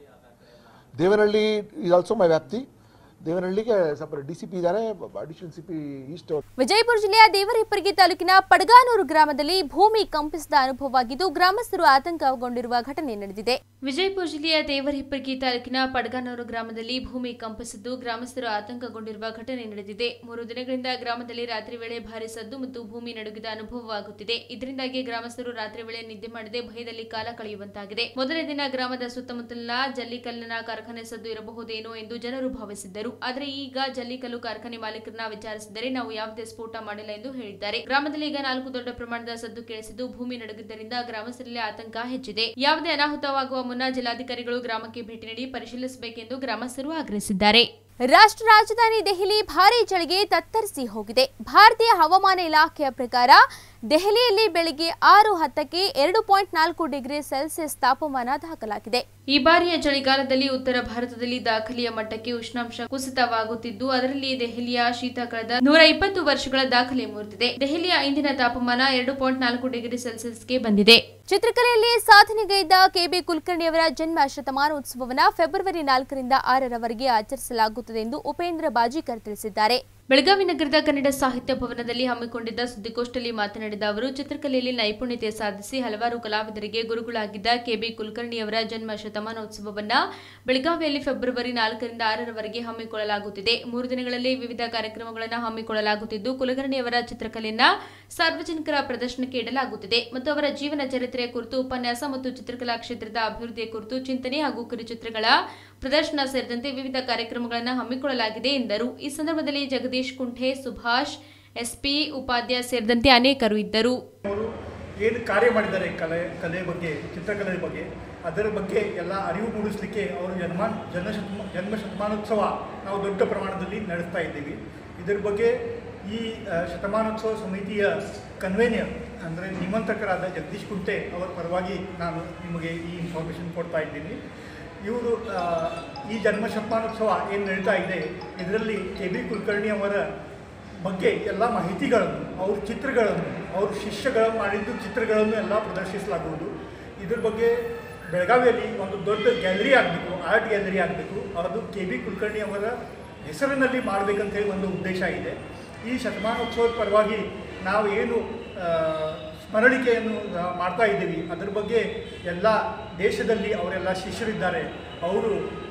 ದೇವನಹಳ್ಳಿ ಈಸ್ ಆಲ್ಸೋ ಮೈ ವ್ಯಾಪ್ತಿ ದೇವನಹಳ್ಳಿಗೆ ಸ್ವಲ್ಪ ಡಿ ಸಿ ಪಿ ಇದ್ದಾರೆ additional C P east Vijayapura ಜಿಲ್ಲೆಯ ದೇವರಿಪ್ಪರಿಗೆ ತಾಲೂಕಿನ ಪಡಗಾನೂರು ಗ್ರಾಮದಲ್ಲಿ ಭೂಮಿ ಕಂಪಿಸಿದ ಅನುಭವವಾಗಿದ್ದು ಗ್ರಾಮಸ್ಥರು ಆತಂಕಗೊಂಡಿರುವ ಘಟನೆ ನಡೆದಿದೆ ವಿಜಯಪುರ ಜಿಲ್ಲೆಯ ದೇವರಹಿಪ್ಪರ್ಗಿ ತಾಲೂಕಿನ ಪಡಗಾನೂರು ಗ್ರಾಮದಲ್ಲಿ ಭೂಮಿ ಕಂಪಿಸಿದ್ದು ಗ್ರಾಮಸ್ಥರು ಆತಂಕಗೊಂಡಿರುವ ಘಟನೆ ನಡೆದಿದೆ ಮೂರು ದಿನಗಳಿಂದ ಗ್ರಾಮದಲ್ಲಿ ರಾತ್ರಿ ವೇಳೆ ಭಾರಿ ಸದ್ದು ಮತ್ತು ಭೂಮಿ ನಡುಗಿದ ಅನುಭವವಾಗುತ್ತಿದೆ ಇದರಿಂದಾಗಿ ಗ್ರಾಮಸ್ಥರು ರಾತ್ರಿ ವೇಳೆ ನಿದ್ದೆ ಮಾಡದೆ ಭಯದಲ್ಲಿ ಕಾಲ ಕಳೆಯುವಂತಾಗಿದೆ ಮೊದಲನೇ ದಿನ ಗ್ರಾಮದ ಸುತ್ತಮುತ್ತಲಿನ ಜಲ್ಲಿಕಲ್ಲಿನ ಕಾರ್ಖಾನೆ ಸದ್ದು ಇರಬಹುದೇನೋ ಎಂದು ಜನರು ಭಾವಿಸಿದ್ದರು ಆದರೆ ಈಗ ಜಲ್ಲಿಕಲ್ಲು ಕಾರ್ಖಾನೆ ಮಾಲೀಕರನ್ನ ವಿಚಾರಿಸಿದರೆ ನಾವು ಯಾವುದೇ ಸ್ಫೋಟ ಮಾಡಿಲ್ಲ ಎಂದು ಹೇಳಿದ್ದಾರೆ ಗ್ರಾಮದಲ್ಲಿ ಈಗ ನಾಲ್ಕು ದೊಡ್ಡ ಪ್ರಮಾಣದ ಸದ್ದು ಕೇಳಿಸಿದ್ದು ಭೂಮಿ ನಡುಗಿದ್ದರಿಂದ ಗ್ರಾಮಸ್ಥರಲ್ಲಿ ಆತಂಕ ಹೆಚ್ಚಿದೆ ಯಾವುದೇ ಅನಾಹುತವಾಗುವ ಮುನ್ನ ಜಿಲ್ಲಾಧಿಕಾರಿಗಳು ಗ್ರಾಮಕ್ಕೆ ಭೇಟಿ ನೀಡಿ ಪರಿಶೀಲಿಸಬೇಕೆಂದು ಗ್ರಾಮಸ್ಥರು ಆಗ್ರಹಿಸಿದ್ದಾರೆ ರಾಷ್ಟ್ರ ರಾಜಧಾನಿ ದೆಹಲಿ ಭಾರೀ ಚಳಿಗೆ ತತ್ತರಿಸಿ ಹೋಗಿದೆ ಭಾರತೀಯ ಹವಾಮಾನ ಇಲಾಖೆಯ ಪ್ರಕಾರ ದೆಹಲಿಯಲ್ಲಿ ಬೆಳಿಗ್ಗೆ ಆರು ಹತ್ತಕ್ಕೆ ಎರಡು ಪಾಯಿಂಟ್ ನಾಲ್ಕು ಡಿಗ್ರಿ ಸೆಲ್ಸಿಯಸ್ ತಾಪಮಾನ ದಾಖಲಾಗಿದೆ ಈ ಬಾರಿಯ ಚಳಿಗಾಲದಲ್ಲಿ ಉತ್ತರ ಭಾರತದಲ್ಲಿ ದಾಖಲೆಯ ಮಟ್ಟಕ್ಕೆ ಉಷ್ಣಾಂಶ ಕುಸಿತವಾಗುತ್ತಿದ್ದು ಅದರಲ್ಲಿ ದೆಹಲಿಯ ಶೀತ ಕಳೆದ ನೂರ ಇಪ್ಪತ್ತು ವರ್ಷಗಳ ದಾಖಲೆ ಮುರಿದಿದೆ ದೆಹಲಿಯ ಇಂದಿನ ತಾಪಮಾನ ಎರಡು ಪಾಯಿಂಟ್ ನಾಲ್ಕು ಡಿಗ್ರಿ ಸೆಲ್ಸಿಯಸ್ಗೆ ಬಂದಿದೆ ಚಿತ್ರಕಲೆಯಲ್ಲಿ ಸಾಧನೆಗೈದ ಕೆಬಿ ಕುಲಕರ್ಣಿಯವರ ಜನ್ಮ ಶತಮಾನೋತ್ಸವವನ್ನು ಫೆಬ್ರವರಿ ನಾಲ್ಕರಿಂದ ಆರರವರೆಗೆ ಆಚರಿಸಲಾಗುತ್ತದೆ ಎಂದು ಉಪೇಂದ್ರ ಬಾಜಿಕರ್ ತಿಳಿಸಿದ್ದಾರೆ ಬೆಳಗಾವಿ ನಗರದ ಕನ್ನಡ ಸಾಹಿತ್ಯ ಭವನದಲ್ಲಿ ಹಮ್ಮಿಕೊಂಡಿದ್ದ ಸುದ್ದಿಗೋಷ್ಠಿಯಲ್ಲಿ ಮಾತನಾಡಿದ ಅವರು ಚಿತ್ರಕಲೆಯಲ್ಲಿ ನೈಪುಣ್ಯತೆ ಸಾಧಿಸಿ ಹಲವಾರು ಕಲಾವಿದರಿಗೆ ಗುರುಗಳಾಗಿದ್ದ ಕೆಬಿ ಕುಲಕರ್ಣಿಯವರ ಜನ್ಮ ಶತಮಾನೋತ್ಸವವನ್ನ ಬೆಳಗಾವಿಯಲ್ಲಿ ಫೆಬ್ರವರಿ ನಾಲ್ಕರಿಂದ ಆರರವರೆಗೆ ಹಮ್ಮಿಕೊಳ್ಳಲಾಗುತ್ತಿದೆ ಮೂರು ದಿನಗಳಲ್ಲಿ ವಿವಿಧ ಕಾರ್ಯಕ್ರಮಗಳನ್ನು ಹಮ್ಮಿಕೊಳ್ಳಲಾಗುತ್ತಿದ್ದು ಕುಲಕರ್ಣಿಯವರ ಚಿತ್ರಕಲೆಯನ್ನ ಸಾರ್ವಜನಿಕರ ಪ್ರದರ್ಶನಕ್ಕೆ ಇಡಲಾಗುತ್ತಿದೆ ಮತ್ತು ಅವರ ಜೀವನ ಚರಿತ್ರೆಯ ಕುರಿತು ಉಪನ್ಯಾಸ ಮತ್ತು ಚಿತ್ರಕಲಾ ಕ್ಷೇತ್ರದ ಅಭಿವೃದ್ಧಿಯ ಕುರಿತು ಚಿಂತನೆ ಹಾಗೂ ಕಿರುಚಿತ್ರಗಳ ಪ್ರದರ್ಶನ ಸೇರಿದಂತೆ ವಿವಿಧ ಕಾರ್ಯಕ್ರಮಗಳನ್ನು ಹಮ್ಮಿಕೊಳ್ಳಲಾಗಿದೆ ಎಂದರು ಈ ಸಂದರ್ಭದಲ್ಲಿ ಜಗದೀಶ್ ಕುಂಠೆ ಸುಭಾಷ್ ಎಸ್ಪಿ ಉಪಾಧ್ಯಾಯ ಸೇರಿದಂತೆ ಅನೇಕರು ಇದ್ದರು ಅವರು ಏನು ಕಾರ್ಯ ಮಾಡಿದ್ದಾರೆ ಕಲೆ ಕಲೆ ಬಗ್ಗೆ ಚಿತ್ರಕಲೆ ಬಗ್ಗೆ ಅದರ ಬಗ್ಗೆ ಎಲ್ಲ ಅರಿವು ಮೂಡಿಸಲಿಕ್ಕೆ ಅವರು ಜನ್ಮ ಜನ್ಮ ಶತಮ ಜನ್ಮ ಶತಮಾನೋತ್ಸವ ನಾವು ದೊಡ್ಡ ಪ್ರಮಾಣದಲ್ಲಿ ನಡೆಸ್ತಾ ಇದ್ದೀವಿ ಇದರ ಬಗ್ಗೆ ಈ ಆ, ಶತಮಾನೋತ್ಸವ ಸಮಿತಿಯ ಕನ್ವೇನಿಯರ್ ಅಂದರೆ ನಿಮಂತ್ರಕರಾದ ಜಗದೀಶ್ ಕುಂಟೆ ಅವರ ಪರವಾಗಿ ನಾನು ನಿಮಗೆ ಈ ಇನ್ಫಾರ್ಮೇಷನ್ ಕೊಡ್ತಾ ಇದ್ದೀನಿ ಇವರು ಆ, ಈ ಜನ್ಮ ಶತಮಾನೋತ್ಸವ ಏನು ನಡೀತಾ ಇದೆ ಇದರಲ್ಲಿ ಕೆ ಬಿ ಕುಲಕರ್ಣಿ ಅವರ ಬಗ್ಗೆ ಎಲ್ಲ ಮಾಹಿತಿಗಳನ್ನು ಅವ್ರ ಚಿತ್ರಗಳನ್ನು ಅವ್ರ ಶಿಷ್ಯಗಳು ಮಾಡಿದ್ದು ಚಿತ್ರಗಳನ್ನು ಎಲ್ಲ ಪ್ರದರ್ಶಿಸಲಾಗುವುದು ಇದ್ರ ಬಗ್ಗೆ ಬೆಳಗಾವಿಯಲ್ಲಿ ಒಂದು ದೊಡ್ಡ ಗ್ಯಾಲರಿ ಆಗಬೇಕು ಆರ್ಟ್ ಗ್ಯಾಲರಿ ಆಗಬೇಕು ಅದು ಕೆ ಬಿ ಕುಲಕರ್ಣಿ ಅವರ ಹೆಸರಿನಲ್ಲಿ ಮಾಡಬೇಕಂತೇಳಿ ಒಂದು ಉದ್ದೇಶ ಇದೆ ಈ ಶತಮಾನೋತ್ಸವದ ಪರವಾಗಿ ನಾವು ಏನು ಆ, ಸ್ಮರಣಿಕೆಯನ್ನು ಆ, ಮಾಡ್ತಾ ಇದ್ದೀವಿ ಅದ್ರ ಬಗ್ಗೆ ಎಲ್ಲ ದೇಶದಲ್ಲಿ ಅವರೆಲ್ಲ ಶಿಷ್ಯರಿದ್ದಾರೆ ಅವರು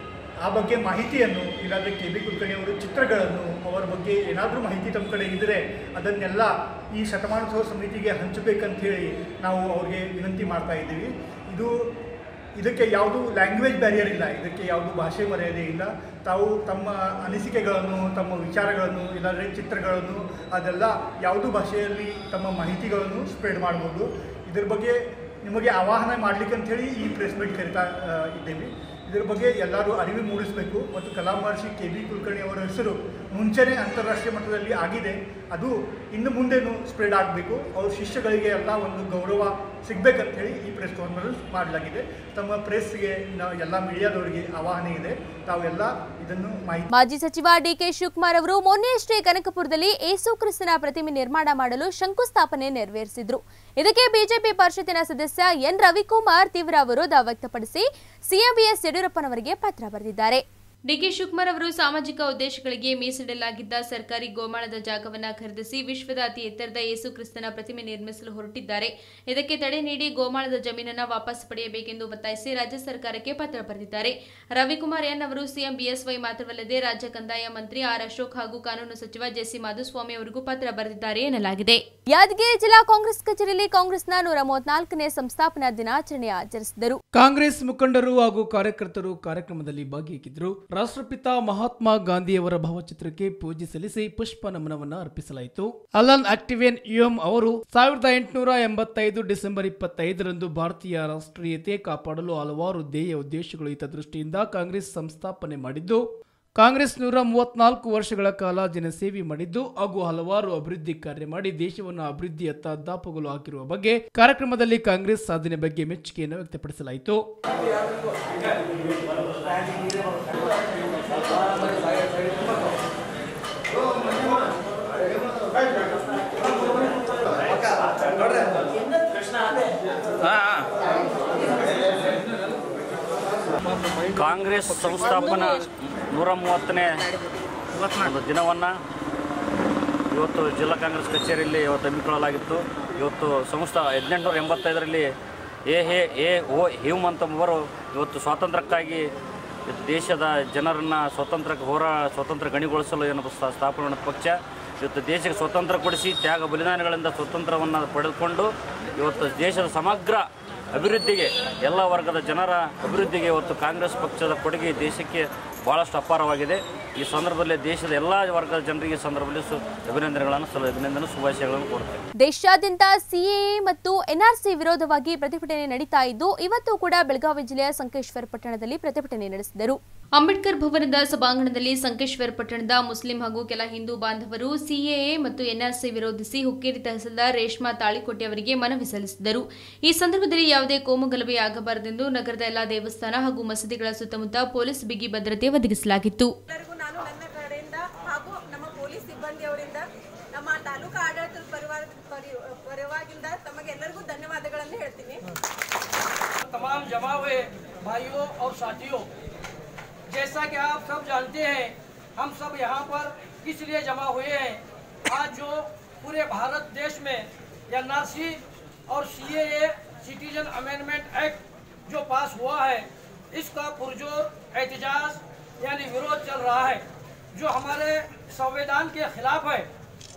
ಆ ಬಗ್ಗೆ ಮಾಹಿತಿಯನ್ನು ಇಲ್ಲಾಂದರೆ ಕೆ ಬಿ ಕುಲಕರ್ಣಿ ಅವರು ಚಿತ್ರಗಳನ್ನು ಅವರ ಬಗ್ಗೆ ಏನಾದರೂ ಮಾಹಿತಿ ತಮ್ಮ ಕಡೆ ಇದ್ದರೆ ಅದನ್ನೆಲ್ಲ ಈ ಶತಮಾನೋತ್ಸವ ಸಮಿತಿಗೆ ಹಂಚಬೇಕಂತ ಹೇಳಿ ನಾವು ಅವ್ರಿಗೆ ವಿನಂತಿ ಮಾಡ್ತಾ ಇದ್ದೀವಿ ಇದು ಇದಕ್ಕೆ ಯಾವುದು ಲ್ಯಾಂಗ್ವೇಜ್ ಬ್ಯಾರಿಯರ್ ಇಲ್ಲ ಇದಕ್ಕೆ ಯಾವುದು ಭಾಷೆ ಮರ್ಯಾದೆ ಇಲ್ಲ ತಾವು ತಮ್ಮ ಅನಿಸಿಕೆಗಳನ್ನು ತಮ್ಮ ವಿಚಾರಗಳನ್ನು ಇಲ್ಲಾಂದರೆ ಚಿತ್ರಗಳನ್ನು ಅದೆಲ್ಲ ಯಾವುದೂ ಭಾಷೆಯಲ್ಲಿ ತಮ್ಮ ಮಾಹಿತಿಗಳನ್ನು ಸ್ಪ್ರೆಡ್ ಮಾಡ್ಬೋದು ಇದ್ರ ಬಗ್ಗೆ ನಿಮಗೆ ಆವಾಹನ ಮಾಡಲಿಕ್ಕೆ ಅಂಥೇಳಿ ಈ ಪ್ರೆಸ್ ಮೀಟ್ ಕರಿತಾ ಆ, ಇದ್ದೇವೆ ಇದ್ರ ಬಗ್ಗೆ ಎಲ್ಲರೂ ಅರಿವು ಮೂಡಿಸಬೇಕು ಮತ್ತು ಕಲಾ ಮಹರ್ಷಿ ಕೆ ಬಿ ಕುಲಕರ್ಣಿ ಅವರ ಹೆಸರು ಮುಂಚೆನೇ ಅಂತಾರಾಷ್ಟ್ರೀಯ ಮಟ್ಟದಲ್ಲಿ ಆಗಿದೆ ಅದು ಇನ್ನು ಮುಂದೆನೂ ಸ್ಪ್ರೆಡ್ ಆಗಬೇಕು ಅವ್ರ ಶಿಷ್ಯಗಳಿಗೆ ಎಲ್ಲ ಒಂದು ಗೌರವ ಸಿಗ್ಬೇಕಂತ ಹೇಳಿ ಈ ಪ್ರೆಸ್ ಕಾನ್ಫರೆನ್ಸ್ ಮಾಡಲಾಗಿದೆ ತಮ್ಮ ಪ್ರೆಸ್ಗೆ ನಾವು ಎಲ್ಲ ಮೀಡಿಯಾದವರಿಗೆ ಆವಾಹನೆ ಇದೆ ತಾವೆಲ್ಲ ಇದನ್ನು ಮಾಹಿತಿ ಮಾಜಿ ಸಚಿವ ಡಿಕೆ ಶಿವಕುಮಾರ್ ಅವರು ಮೊನ್ನೆಯಷ್ಟೇ ಕನಕಪುರದಲ್ಲಿ ಏಸು ಕ್ರಿಸ್ತನ ಪ್ರತಿಮೆ ನಿರ್ಮಾಣ ಮಾಡಲು ಶಂಕುಸ್ಥಾಪನೆ ನೆರವೇರಿಸಿದ್ರು ಇದಕ್ಕೆ ಬಿಜೆಪಿ ಪರಿಷತ್ತಿನ ಸದಸ್ಯ ಎನ್ ರವಿಕುಮಾರ್ ತೀವ್ರ ವಿರೋಧ ವ್ಯಕ್ತಪಡಿಸಿ ಸಿಎಂ ಬಿಎಸ್ ಯಡಿಯೂರಪ್ಪನವರಿಗೆ ಪತ್ರ ಬರೆದಿದ್ದಾರೆ ಡಿಕೆ ಶಿವಕುಮಾರ್ ಅವರು ಸಾಮಾಜಿಕ ಉದ್ದೇಶಗಳಿಗೆ ಮೀಸಲಿಡಲಾಗಿದ್ದ ಸರ್ಕಾರಿ ಗೋಮಾಳದ ಜಾಗವನ್ನು ಖರೀದಿಸಿ ವಿಶ್ವದ ಅತಿ ಎತ್ತರದ ಯೇಸು ಕ್ರಿಸ್ತನ ಪ್ರತಿಮೆ ನಿರ್ಮಿಸಲು ಹೊರಟಿದ್ದಾರೆ ಇದಕ್ಕೆ ತಡೆ ನೀಡಿ ಗೋಮಾಳದ ಜಮೀನನ್ನು ವಾಪಸ್ ಪಡೆಯಬೇಕೆಂದು ಒತ್ತಾಯಿಸಿ ರಾಜ್ಯ ಸರ್ಕಾರಕ್ಕೆ ಪತ್ರ ಬರೆದಿದ್ದಾರೆ ರವಿಕುಮಾರ್ ಎನ್ ಅವರು ಸಿಎಂ ಬಿಎಸ್ವೈ ಮಾತ್ರವಲ್ಲದೆ ರಾಜ್ಯ ಕಂದಾಯ ಮಂತ್ರಿ ಆರ್ ಅಶೋಕ್ ಹಾಗೂ ಕಾನೂನು ಸಚಿವ ಜೆಸಿ ಮಾಧುಸ್ವಾಮಿ ಅವರಿಗೂ ಪತ್ರ ಬರೆದಿದ್ದಾರೆ ಎನ್ನಲಾಗಿದೆ ಯಾದಗಿರಿ ಜಿಲ್ಲಾ ಕಾಂಗ್ರೆಸ್ ಕಚೇರಿಯಲ್ಲಿ ಕಾಂಗ್ರೆಸ್ನ ನೂರ ಮೂವತ್ನಾಲ್ಕನೇ ಸಂಸ್ಥಾಪನಾ ದಿನಾಚರಣೆ ಆಚರಿಸಿದರು ಕಾಂಗ್ರೆಸ್ ಮುಖಂಡರು ಹಾಗೂ ಕಾರ್ಯಕರ್ತರು ಕಾರ್ಯಕ್ರಮದಲ್ಲಿ ಭಾಗಿಯಾಗಿದ್ದರು ರಾಷ್ಟ್ರಪಿತ ಮಹಾತ್ಮ ಗಾಂಧಿಯವರ ಭಾವಚಿತ್ರಕ್ಕೆ ಪೂಜೆ ಸಲ್ಲಿಸಿ ಪುಷ್ಪ ನಮನವನ್ನ ಅರ್ಪಿಸಲಾಯಿತು ಅಲನ್ ಆಕ್ಟಿವೇನ್ ಯುಎಂ ಅವರು ಸಾವಿರದ ಎಂಟುನೂರ ಎಂಬತ್ತೈದು ಡಿಸೆಂಬರ್ ಇಪ್ಪತ್ತೈದರಂದು ಭಾರತೀಯ ರಾಷ್ಟ್ರೀಯತೆ ಕಾಪಾಡಲು ಹಲವಾರು ಧ್ಯೇಯ ಉದ್ದೇಶಗಳು ಹಿತದೃಷ್ಟಿಯಿಂದ ಕಾಂಗ್ರೆಸ್ ಸಂಸ್ಥಾಪನೆ ಮಾಡಿದ್ದು ಕಾಂಗ್ರೆಸ್ ನೂರ ಮೂವತ್ನಾಲ್ಕು ವರ್ಷಗಳ ಕಾಲ ಜನಸೇವೆ ಮಾಡಿದ್ದು ಹಾಗೂ ಹಲವಾರು ಅಭಿವೃದ್ಧಿ ಕಾರ್ಯ ಮಾಡಿ ದೇಶವನ್ನು ಅಭಿವೃದ್ಧಿಯತ್ತ ದಾಪುಗಳು ಹಾಕಿರುವ ಬಗ್ಗೆ ಕಾರ್ಯಕ್ರಮದಲ್ಲಿ ಕಾಂಗ್ರೆಸ್ ಸಾಧನೆ ಬಗ್ಗೆ ಮೆಚ್ಚುಗೆಯನ್ನು ವ್ಯಕ್ತಪಡಿಸಲಾಯಿತು ಕಾಂಗ್ರೆಸ್ ಸಂಸ್ಥಾಪನಾ ನೂರ ಮೂವತ್ತನೇ ಒಂದು ದಿನವನ್ನು ಇವತ್ತು ಜಿಲ್ಲಾ ಕಾಂಗ್ರೆಸ್ ಕಚೇರಿಯಲ್ಲಿ ಇವತ್ತು ಹಮ್ಮಿಕೊಳ್ಳಲಾಗಿತ್ತು ಇವತ್ತು ಸಂಸ್ಥಾ ಹದಿನೆಂಟುನೂರ ಎಂಬತ್ತೈದರಲ್ಲಿ ಎ ಹೇ ಎ ಓ ಹ್ಯೂಮ್ ಅಂತಂಬವರು ಇವತ್ತು ಸ್ವಾತಂತ್ರ್ಯಕ್ಕಾಗಿ ಇವತ್ತು ದೇಶದ ಜನರನ್ನು ಸ್ವತಂತ್ರಕ್ಕೆ ಹೋರಾ ಸ್ವತಂತ್ರ ಗಣಿಗೊಳಿಸಲು ಏನು ಸ್ಥಾ- ಸ್ಥಾಪನೆ ಮಾಡಿದ ಪಕ್ಷ ಇವತ್ತು ದೇಶಕ್ಕೆ ಸ್ವತಂತ್ರ ಕೊಡಿಸಿ ತ್ಯಾಗ ಬಲಿದಾನಗಳಿಂದ ಸ್ವತಂತ್ರವನ್ನು ಪಡೆದುಕೊಂಡು ಇವತ್ತು ದೇಶದ ಸಮಗ್ರ ಅಭಿವೃದ್ಧಿಗೆ ಎಲ್ಲ ವರ್ಗದ ಜನರ ಅಭಿವೃದ್ಧಿಗೆ ಇವತ್ತು ಕಾಂಗ್ರೆಸ್ ಪಕ್ಷದ ಕೊಡುಗೆ ದೇಶಕ್ಕೆ ಭಾಳಷ್ಟು ಅಪಾರವಾಗಿದೆ ಈ ಸಂದರ್ಭದಲ್ಲಿ ದೇಶದ ಎಲ್ಲ ವರ್ಗದ ಜನರಿಗೆ ಈ ಸಂದರ್ಭದಲ್ಲಿ ಸು ಅಭಿನಂದನೆಗಳನ್ನು ಸಲ ಅಭಿನಂದನೆ ಶುಭಾಶಯಗಳನ್ನು ಕೊಡ್ತೇವೆ ದೇಶಾದ್ಯಂತ ಸಿಎಎ ಮತ್ತು ಎನ್ಆರ್ಸಿ ವಿರೋಧವಾಗಿ ಪ್ರತಿಭಟನೆ ನಡೀತಾ ಇದ್ದು ಇವತ್ತು ಕೂಡ ಬೆಳಗಾವಿ ಜಿಲ್ಲೆಯ ಸಂಕೇಶ್ವರ ಪಟ್ಟಣದಲ್ಲಿ ಪ್ರತಿಭಟನೆ ನಡೆಸಿದರು ಅಂಬೇಡ್ಕರ್ ಭವನದ ಸಭಾಂಗಣದಲ್ಲಿ ಸಂಕೇಶ್ವರ ಪಟ್ಟಣದ ಮುಸ್ಲಿಂ ಹಾಗೂ ಕೆಲ ಹಿಂದೂ ಬಾಂಧವರು ಸಿಎಎ ಮತ್ತು ಎನ್ಆರ್ಸಿ ವಿರೋಧಿಸಿ ಹುಕ್ಕೇರಿ ತಹಸೀಲ್ದಾರ್ ರೇಷ್ಮಾ ತಾಳಿಕೋಟೆ ಅವರಿಗೆ ಮನವಿ ಸಲ್ಲಿಸಿದರು ಈ ಸಂದರ್ಭದಲ್ಲಿ ಯಾವುದೇ ಕೋಮುಗಲಭೆ ಆಗಬಾರದೆಂದು ನಗರದ ಎಲ್ಲಾ ದೇವಸ್ಥಾನ ಹಾಗೂ ಮಸೀದಿಗಳ ಸುತ್ತಮುತ್ತ ಪೊಲೀಸ್ ಬಿಗಿ ಭದ್ರತೆ ಒದಗಿಸಲಾಗಿತ್ತು ಎಲ್ಲರಿಗೂ ನಾನು ನನ್ನ ಕಡೆಯಿಂದ ಹಾಗೂ ನಮ್ಮ ಪೊಲೀಸ್ ಸಿಬ್ಬಂದಿಯವರಿಂದ ನಮ್ಮ ತಾಲೂಕು ಆಡಳಿತದ ಪರಿವಾರ ಪರಿ- ಪರವಾಗಿಂದ ತಮಗೆಲ್ಲರಿಗೂ ಧನ್ಯವಾದಗಳನ್ನು ಹೇಳ್ತೀನಿ तमाम जमा हुए भाइयों और साथियों जैसा कि आप सब जानते हैं हम सब यहाँ पर किस लिए जमा हुए हैं आज जो पूरे भारत देश में एनआरसी और सीएए सिटीजन अमेंडमेंट एक्ट जो पास हुआ है इसका पुरजोर एहतजाज यानी विरोध चल रहा है जो हमारे संविधान के खिलाफ है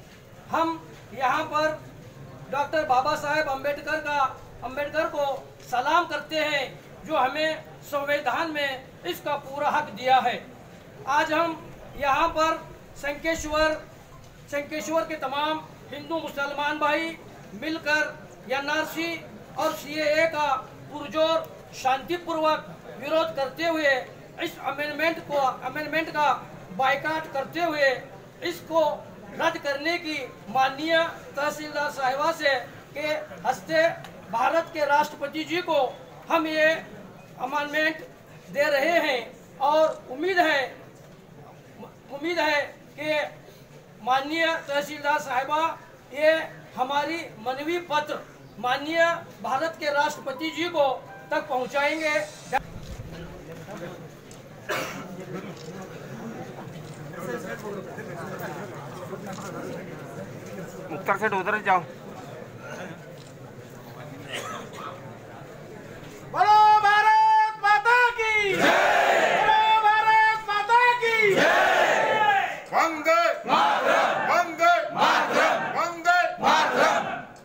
हम यहाँ पर डॉक्टर बाबा साहेब अम्बेडकर का अम्बेडकर को सलाम करते हैं जो हमें संविधान में इसका पूरा हक दिया है आज हम यहाँ पर शंकेश्वर शंकेश्वर के तमाम हिंदू मुसलमान भाई मिलकर एनआरसी और सीएए का पुरजोर शांतिपूर्वक विरोध करते हुए इस अमेंडमेंट को अमेंडमेंट का बाइकाट करते हुए इसको रद्द करने की माननीय तहसीलदार साहिबा से के हस्ते भारत के राष्ट्रपति जी को हम ये अमेंडमेंट दे रहे हैं और उम्मीद है उम्मीद है कि माननीय तहसीलदार साहिबा ये हमारी मनवी पत्र माननीय भारत के राष्ट्रपति जी को तक पहुंचाएंगे मुख्तार सेठ उधर जाओ बोलो भारत माता की बोलो भारत माता की वंदे मातरम वंदे मातरम वंदे मातरम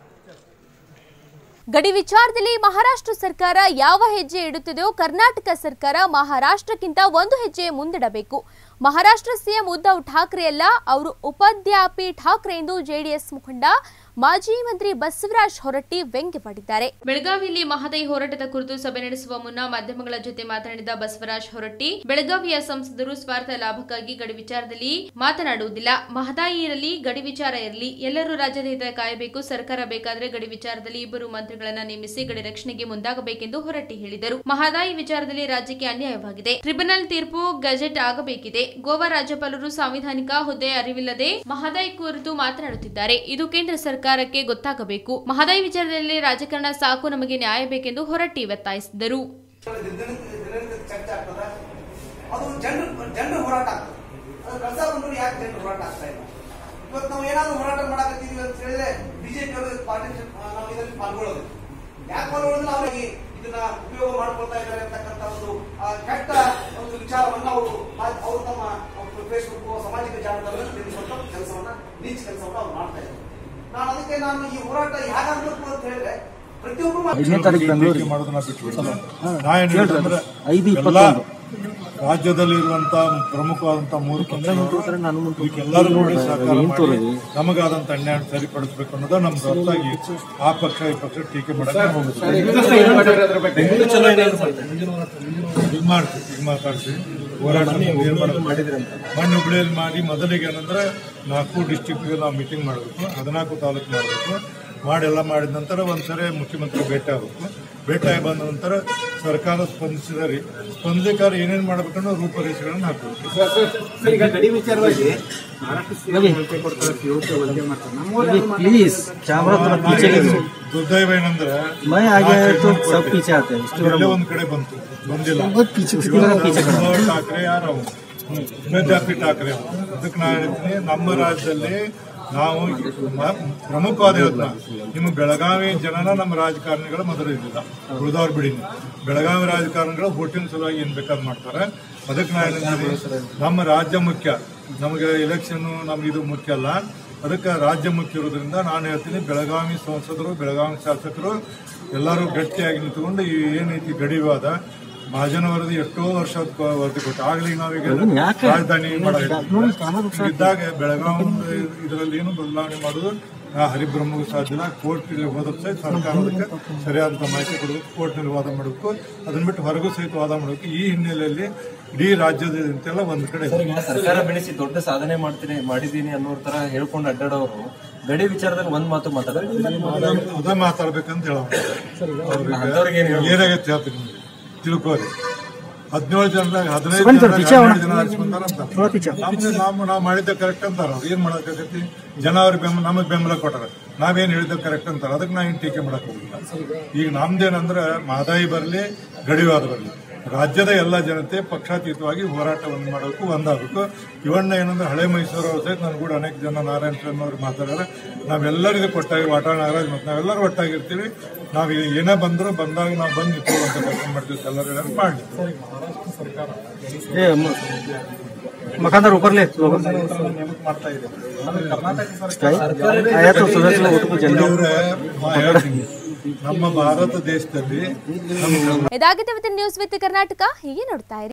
ಗಡಿ ವಿಚಾರದಲ್ಲಿ ಮಹಾರಾಷ್ಟ್ರ ಸರ್ಕಾರ ಯಾವ ಹೆಜ್ಜೆ ಇಡುತ್ತದೆಯೋ ಕರ್ನಾಟಕ ಸರ್ಕಾರ ಮಹಾರಾಷ್ಟ್ರಕ್ಕಿಂತ ಒಂದು ಹೆಜ್ಜೆ ಮುಂದಿಡಬೇಕು ಮಹಾರಾಷ್ಟ್ರ ಸಿಎಂ ಉದ್ಧವ್ ಠಾಕ್ರೆ ಅಲ್ಲ ಅವರು ಉಪಾಧ್ಯಾಪಿ ಠಾಕ್ರೆ ಎಂದು ಜೆಡಿಎಸ್ ಮುಖಂಡ ಮಾಜಿ ಮಂತ್ರಿ ಬಸವರಾಜ್ ಹೊರಟ್ಟಿ ವ್ಯಂಗ್ಯಪಟ್ಟಿದ್ದಾರೆ ಬೆಳಗಾವಿಯಲ್ಲಿ ಮಹದಾಯಿ ಹೋರಾಟದ ಕುರಿತು ಸಭೆ ನಡೆಸುವ ಮುನ್ನ ಮಾಧ್ಯಮಗಳ ಜೊತೆ ಮಾತನಾಡಿದ ಬಸವರಾಜ್ ಹೊರಟ್ಟಿ ಬೆಳಗಾವಿಯ ಸಂಸದರು ಸ್ವಾರ್ಥ ಲಾಭಕ್ಕಾಗಿ ಗಡಿ ವಿಚಾರದಲ್ಲಿ ಮಾತನಾಡುವುದಿಲ್ಲ ಮಹದಾಯಿ ಇರಲಿ ಗಡಿ ವಿಚಾರ ಇರಲಿ ಎಲ್ಲರೂ ರಾಜ್ಯದ ಹಿತ ಕಾಯಬೇಕು ಸರ್ಕಾರ ಬೇಕಾದರೆ ಗಡಿ ವಿಚಾರದಲ್ಲಿ ಇಬ್ಬರು ಮಂತ್ರಿಗಳನ್ನ ನೇಮಿಸಿ ಗಡಿ ರಕ್ಷಣೆಗೆ ಮುಂದಾಗಬೇಕೆಂದು ಹೊರಟ್ಟಿ ಹೇಳಿದರು ಮಹದಾಯಿ ವಿಚಾರದಲ್ಲಿ ರಾಜ್ಯಕ್ಕೆ ಅನ್ಯಾಯವಾಗಿದೆ ಟ್ರಿಬ್ಯುನಲ್ ತೀರ್ಪು ಗೆಜೆಟ್ ಆಗಬೇಕಿದೆ ಗೋವಾ ರಾಜ್ಯಪಾಲರು ಸಾಂವಿಧಾನಿಕ ಹುದ್ದೆ ಅರಿವಿಲ್ಲದೆ ಮಹದಾಯಿ ಕುರಿತು ಮಾತನಾಡುತ್ತಿದ್ದಾರೆ ಇದು ಕೇಂದ್ರ ಸರ್ಕಾರಕ್ಕೆ ಗೊತ್ತಾಗಬೇಕು ಮಹದಾಯಿ ವಿಚಾರದಲ್ಲಿ ರಾಜಕಾರಣ ಸಾಕು ನಮಗೆ ನ್ಯಾಯ ಬೇಕೆಂದು ಹೊರಟ್ಟಿ ಒತ್ತಾಯಿಸಿದರು ಚರ್ಚೆ ಆಗ್ತದ ಅದು ಜನರು ಜನರು ಹೋರಾಟ ಆಗ್ತದೆ ಅದು ಕಳಸ ಬಂದ್ರು ಯಾಕೆ ಜನರು ಹೋರಾಟ ಆಗ್ತಾ ಇಲ್ಲ ಇವತ್ತು ನಾವು ಏನಾದ್ರು ಹೋರಾಟ ಮಾಡಕತ್ತೀವಿ ಅಂತ ಹೇಳಿದ್ರೆ ಬಿಜೆಪಿ ಅವರು ಪಾರ್ಟಿ ನಾವು ಇದರಲ್ಲಿ ಪಾಲ್ಗೊಳ್ಳೋದು ಯಾಕೆ ಪಾಲ್ಗೊಳ್ಳೋದಿಲ್ಲ ಅವರಿಗೆ ಇದನ್ನ ಉಪಯೋಗ ಮಾಡ್ಕೊಳ್ತಾ ಇದ್ದಾರೆ ಅಂತಕ್ಕಂಥ ಒಂದು ಆ, ಕೆಟ್ಟ ಒಂದು ವಿಚಾರವನ್ನ ಅವರು ಆ- ಅವರು ತಮ್ಮ ಫೇಸ್ಬುಕ್ ಸಾಮಾಜಿಕ ಜಾಲತಾಣದಲ್ಲಿ ತಿಳಿಸುವಂತ ಕೆಲಸವನ್ನ ನೀಚ ಕೆಲಸವನ್ನ ಅವ್ರು ಮಾಡ್ತಾ ಇದ್ದಾರೆ ನಾನು ಅದಕ್ಕೆ ನಾನು ಈ ಹೋರಾಟ ಹೇಗಾಗಬೇಕು ಅಂತ ಹೇಳಿದ್ರೆ ಪ್ರತಿಯೊಬ್ಬರು ಐದನೇ ತಾರೀಕು ಬೆಂಗಳೂರಿಗೆ ಮಾಡೋದನ್ನ ಬಿಟ್ಬಿಟ್ಟು ಹಾ. ನಾ ಏನ್ ಹೇಳ್ರಿ. ಹೇಳ್ತಂದ್ರೆ ಐದು ಎಲ್ಲ ಇಪ್ಪತ್ತೊಂದು. ರಾಜ್ಯದಲ್ಲಿರುವಂತ ಪ್ರಮುಖವಾದಂತ ಮೂರು ಪಕ್ಷಗಳು ಎಲ್ಲರೂ ನೋಡಿ ಸಹಕಾರ ಏನ್ ಮಾಡಿ ತೋರದು? ನಮಗಾದಂತ ಅನ್ಯಾಯ ಸರಿಪಡಿಸಬೇಕು ಅನ್ನೋದು ನಮ್ದು ಹೊರತಾಗಿ ಆ ಪಕ್ಷ ಈ ಪಕ್ಷ ಟೀಕೆ ಮಾಡಕ್ಕೆ ಹೋಗುದಿಲ್ಲ. ಈಗ ಮಾಡ್ತೀವಿ ಈಗ ಮಾತಾಡ್ತೀವಿ ಹೋರಾಟ ಏನ್ ಮಾಡೋದು? ಮಣ್ಣು ಹುಬ್ಳಿಯಲ್ಲಿ ಮಾಡಿ ಮೊದಲಿಗೆ ಏನಂದ್ರೆ ನಾಲ್ಕು ಡಿಸ್ಟಿಕ್ಗೆ ನಾವು ಮೀಟಿಂಗ್ ಮಾಡಬೇಕು ಹದಿನಾಲ್ಕು ತಾಲೂಕು ಮಾಡಬೇಕು ಮಾಡೆಲ್ಲ ಮಾಡಿದ ನಂತರ ಒಂದ್ಸರಿ ಮುಖ್ಯಮಂತ್ರಿ ಭೇಟಿ ಆಗಬೇಕು ಭೇಟಿ ಆಗಿ ಬಂದ ನಂತರ ಸರ್ಕಾರ ಸ್ಪಂದಿಸಿದರೆ ಸ್ಪಂದಿಕಾರ ಏನೇನು ಮಾಡ್ಬೇಕನ್ನೋ ರೂಪರೇಷೆಗಳನ್ನು ಹಾಕಬೇಕು ಈಗ ಗಡಿ ವಿಚಾರವಾಗಿ ಮಹಾರಾಷ್ಟ್ರ ಸಿಎಂ ಹೇಳಿಕೆ ಕೊಡ್ತಾರೆ ಪಿಯುಕೆ ಒಂದೇ ಮಾತನ್ನ ನಮ್ಮೂರಲ್ಲಿ ಪ್ಲೀಸ್ ಕ್ಯಾಮ್ರಾ ಥೋड़ा पीछे ले लो ದುರ್ದೈವ ಏನಂದ್ರೆ मैं आगे ಆ तो statement सब पीछे आते हैं इसके ಎಲ್ಲೇ बाद ಒಂದ್ ಕಡೆ ಬಂತು ಬಂದಿಲ್ಲ बहुत पीछे उसके बाद पीछे खड़ा है। ಉದ್ಧವ್ ಠಾಕ್ರೆ ಯಾರು ಅವು ಉಪಾಧ್ಯಾಪಿ ಠಾಕ್ರೆ ಅವು. ಅದಕ್ಕೆ ನಾನು ಹೇಳ್ತೀನಿ ನಮ್ಮ ರಾಜ್ಯದಲ್ಲಿ ನಾವು ಮ- ಪ್ರಮುಖವಾದ ಯೋಜನೆ ನಿಮ್ಮ ಬೆಳಗಾವಿ ಜನನ ನಮ್ಮ ರಾಜಕಾರಣಿಗಳು ಮೊದಲು ಇದ್ದಿಲ್ಲ ಉಳಿದವ್ರು ಬಿಡಿ ನೀವು. ಬೆಳಗಾವಿ ರಾಜಕಾರಣಿಗಳು ವೋಟಿಂಗ್ ಸಲುವಾಗಿ ಏನ್ ಬೇಕಾದ್ ಮಾಡ್ತಾರೆ ಅದಕ್ಕೆ ನಾನು ಹೇಳ್ತೀನಿ ನಮ್ಮ ರಾಜ್ಯ ಮುಖ್ಯ ನಮಗೆ ಎಲೆಕ್ಷನ್ ನಮ್ಗೆ ಇದು ಮುಖ್ಯ ಅಲ್ಲ ಅದಕ್ಕೆ ರಾಜ್ಯ ಮುಖ್ಯ ಇರೋದ್ರಿಂದ ನಾನು ಹೇಳ್ತೀನಿ ಬೆಳಗಾವಿ ಸಂಸದರು ಬೆಳಗಾವಿ ಶಾಸಕರು ಎಲ್ಲರೂ ಗಟ್ಟಿಯಾಗಿ ನಿಂತ್ಕೊಂಡು ಈ ಏನೈತಿ ಗಡಿ ವಿವಾದ ಮಹಾಜನ ವರದಿ ಎಷ್ಟೋ ವರ್ಷ ವರದಿ ಕೊಟ್ಟು ಆಗ್ಲಿ ನಾವೀಗ ಅದನ್ನ ಯಾಕೆ? ರಾಜಧಾನಿ ನೋಡಿ, ಕಾಮನ್ ಸಾಕು. ಇದ್ದಾಗ ಬೆಳಗಾವಿ ಇದರಲ್ಲಿ ಏನು ಬದಲಾವಣೆ ಮಾಡೋದು ಆ ಹರಿಬ್ರಹ್ಮಗೂ ಸಾಧ್ಯ ಇಲ್ಲ ಕೋರ್ಟ್ ಹೋದ ಸಹಿತ ಸರ್ಕಾರ ಅದಕ್ಕೆ ಸರಿಯಾದಂತ ಮಾಹಿತಿ ಕೊಡಬೇಕು ಕೋರ್ಟ್ನಲ್ಲಿ ವಾದ ಮಾಡಬೇಕು ಅದನ್ನ ಬಿಟ್ಟು ಹೊರಗೂ ಸಹಿತ ವಾದ ಮಾಡಬೇಕು ಈ ಹಿನ್ನೆಲೆಯಲ್ಲಿ ಇಡೀ ರಾಜ್ಯದಂತೆಲ್ಲ ಒಂದ್ ಕಡೆ ಸರ್, ಈಗ ಸರ್ಕಾರ ಬೆಳೆಸಿ ದೊಡ್ಡ ಸಾಧನೆ ಮಾಡ್ತೀನಿ ಮಾಡಿದ್ದೀನಿ ಅನ್ನೋ ತರ ಹೇಳ್ಕೊಂಡು ಅಡ್ಡಾಡೋರು ಗಡಿ ವಿಚಾರದಲ್ಲಿ ಒಂದ್ ಮಾತು ಮಾತಾಡೋದು ಅದ ಮಾತಾಡ್ಬೇಕಂತ ಹೇಳೋಣ ಅಂಥವ್ರಿಗೆ ಏನ್ ಹೇಳ್ಬೇಕು? ಏನಾಗತ್ತೆ ಹೇಳ್ತೀನಿ ನಿಮ್ಗೆ. ತಿಳ್ಕೊರಿ ಹದಿನೇಳು ಜನರಾಗ ಹದಿನೈದು ಸುಗಂಧ ಜನರಾಗ ಪಿಚ್ಚ ಅವನ. ಹನ್ನೆರಡು ಜನ ಆರಿಸ್ಕೊಂತಾರಂತ ಥೋड़ा पीछे ನಮ್ದು ನಾವು ನಾವು ಮಾಡಿದ್ದ ಕರೆಕ್ಟ್ ಅಂತಾರ ಅವ್ರು ಏನ್ ಮಾಡಕ್ಕಾಗತ್ತಿ ಜನ ಅವ್ರಿಗೆ ಬೆಂಬಲ ನಮಗ್ ಬೆಂಬಲ ಕೊಟ್ಟಾರ ನಾವೇನ್ ಹೇಳಿದ ಕರೆಕ್ಟ್ ಅಂತಾರ ಅದಕ್ಕೆ ನಾ ಏನ್ ಟೀಕೆ ಮಾಡಕ್ ಹೋಗಿಲ್ಲ ಈಗ ನಮ್ದೇನಂದ್ರ ಮಾದಾಯಿ ಬರ್ಲಿ ಗಡಿವಾದ ಬರ್ಲಿ ರಾಜ್ಯದ ಎಲ್ಲ ಜನತೆ ಪಕ್ಷಾತೀತವಾಗಿ ಹೋರಾಟವನ್ನು ಮಾಡೋಕ್ಕೂ ಒಂದಾಗಬೇಕು ಇವಣ್ಣ ಏನಂದ್ರೆ ಹಳೆ ಮೈಸೂರು ಅವ್ರ ಸಹಿತ ನನ್ ಕೂಡ ಅನೇಕ ಜನ ನಾರಾಯಣ ಸ್ವಾಮಿ ಅವ್ರು ಮಾತಾಡ್ಯಾರ ನಾವೆಲ್ಲರಿಗೂ ಕೊಟ್ಟಾಗಿ ವಾಟ ನಾಗರಾಜ್ ಮತ್ತು ನಾವೆಲ್ಲರೂ ಒಟ್ಟಾಗಿರ್ತೀವಿ ನಾವು ಏನೇ ಬಂದ್ರು ಬಂದಾಗ ನಾವು ಬಂದು ನಿಂತ್ಕೊಳ್ಳುವಂತ ಕೆಲಸ ಮಾಡ್ತೀವಿ ಎಲ್ಲರೂ ಹೇಳೋರು ಮಾಡ್ಲಿ ये म- मकानदार ऊपर ले लोगों ಮಾಡ್ತಾ ಇದೆ आया तो सुबह से उठ के जल्दी ಇವ್ರೆ, ನಾ ಹೇಳ್ತೀನಿ, ನಮ್ಮ ಭಾರತ ದೇಶದಲ್ಲಿ ನಮ್ಮ ಇದಾಗಿತ್ತು ಇವತ್ತಿನ ನ್ಯೂಸ್ ವಿತ್ ಕರ್ನಾಟಕ ಹೀಗೆ ನೋಡ್ತಾ ಇರಿ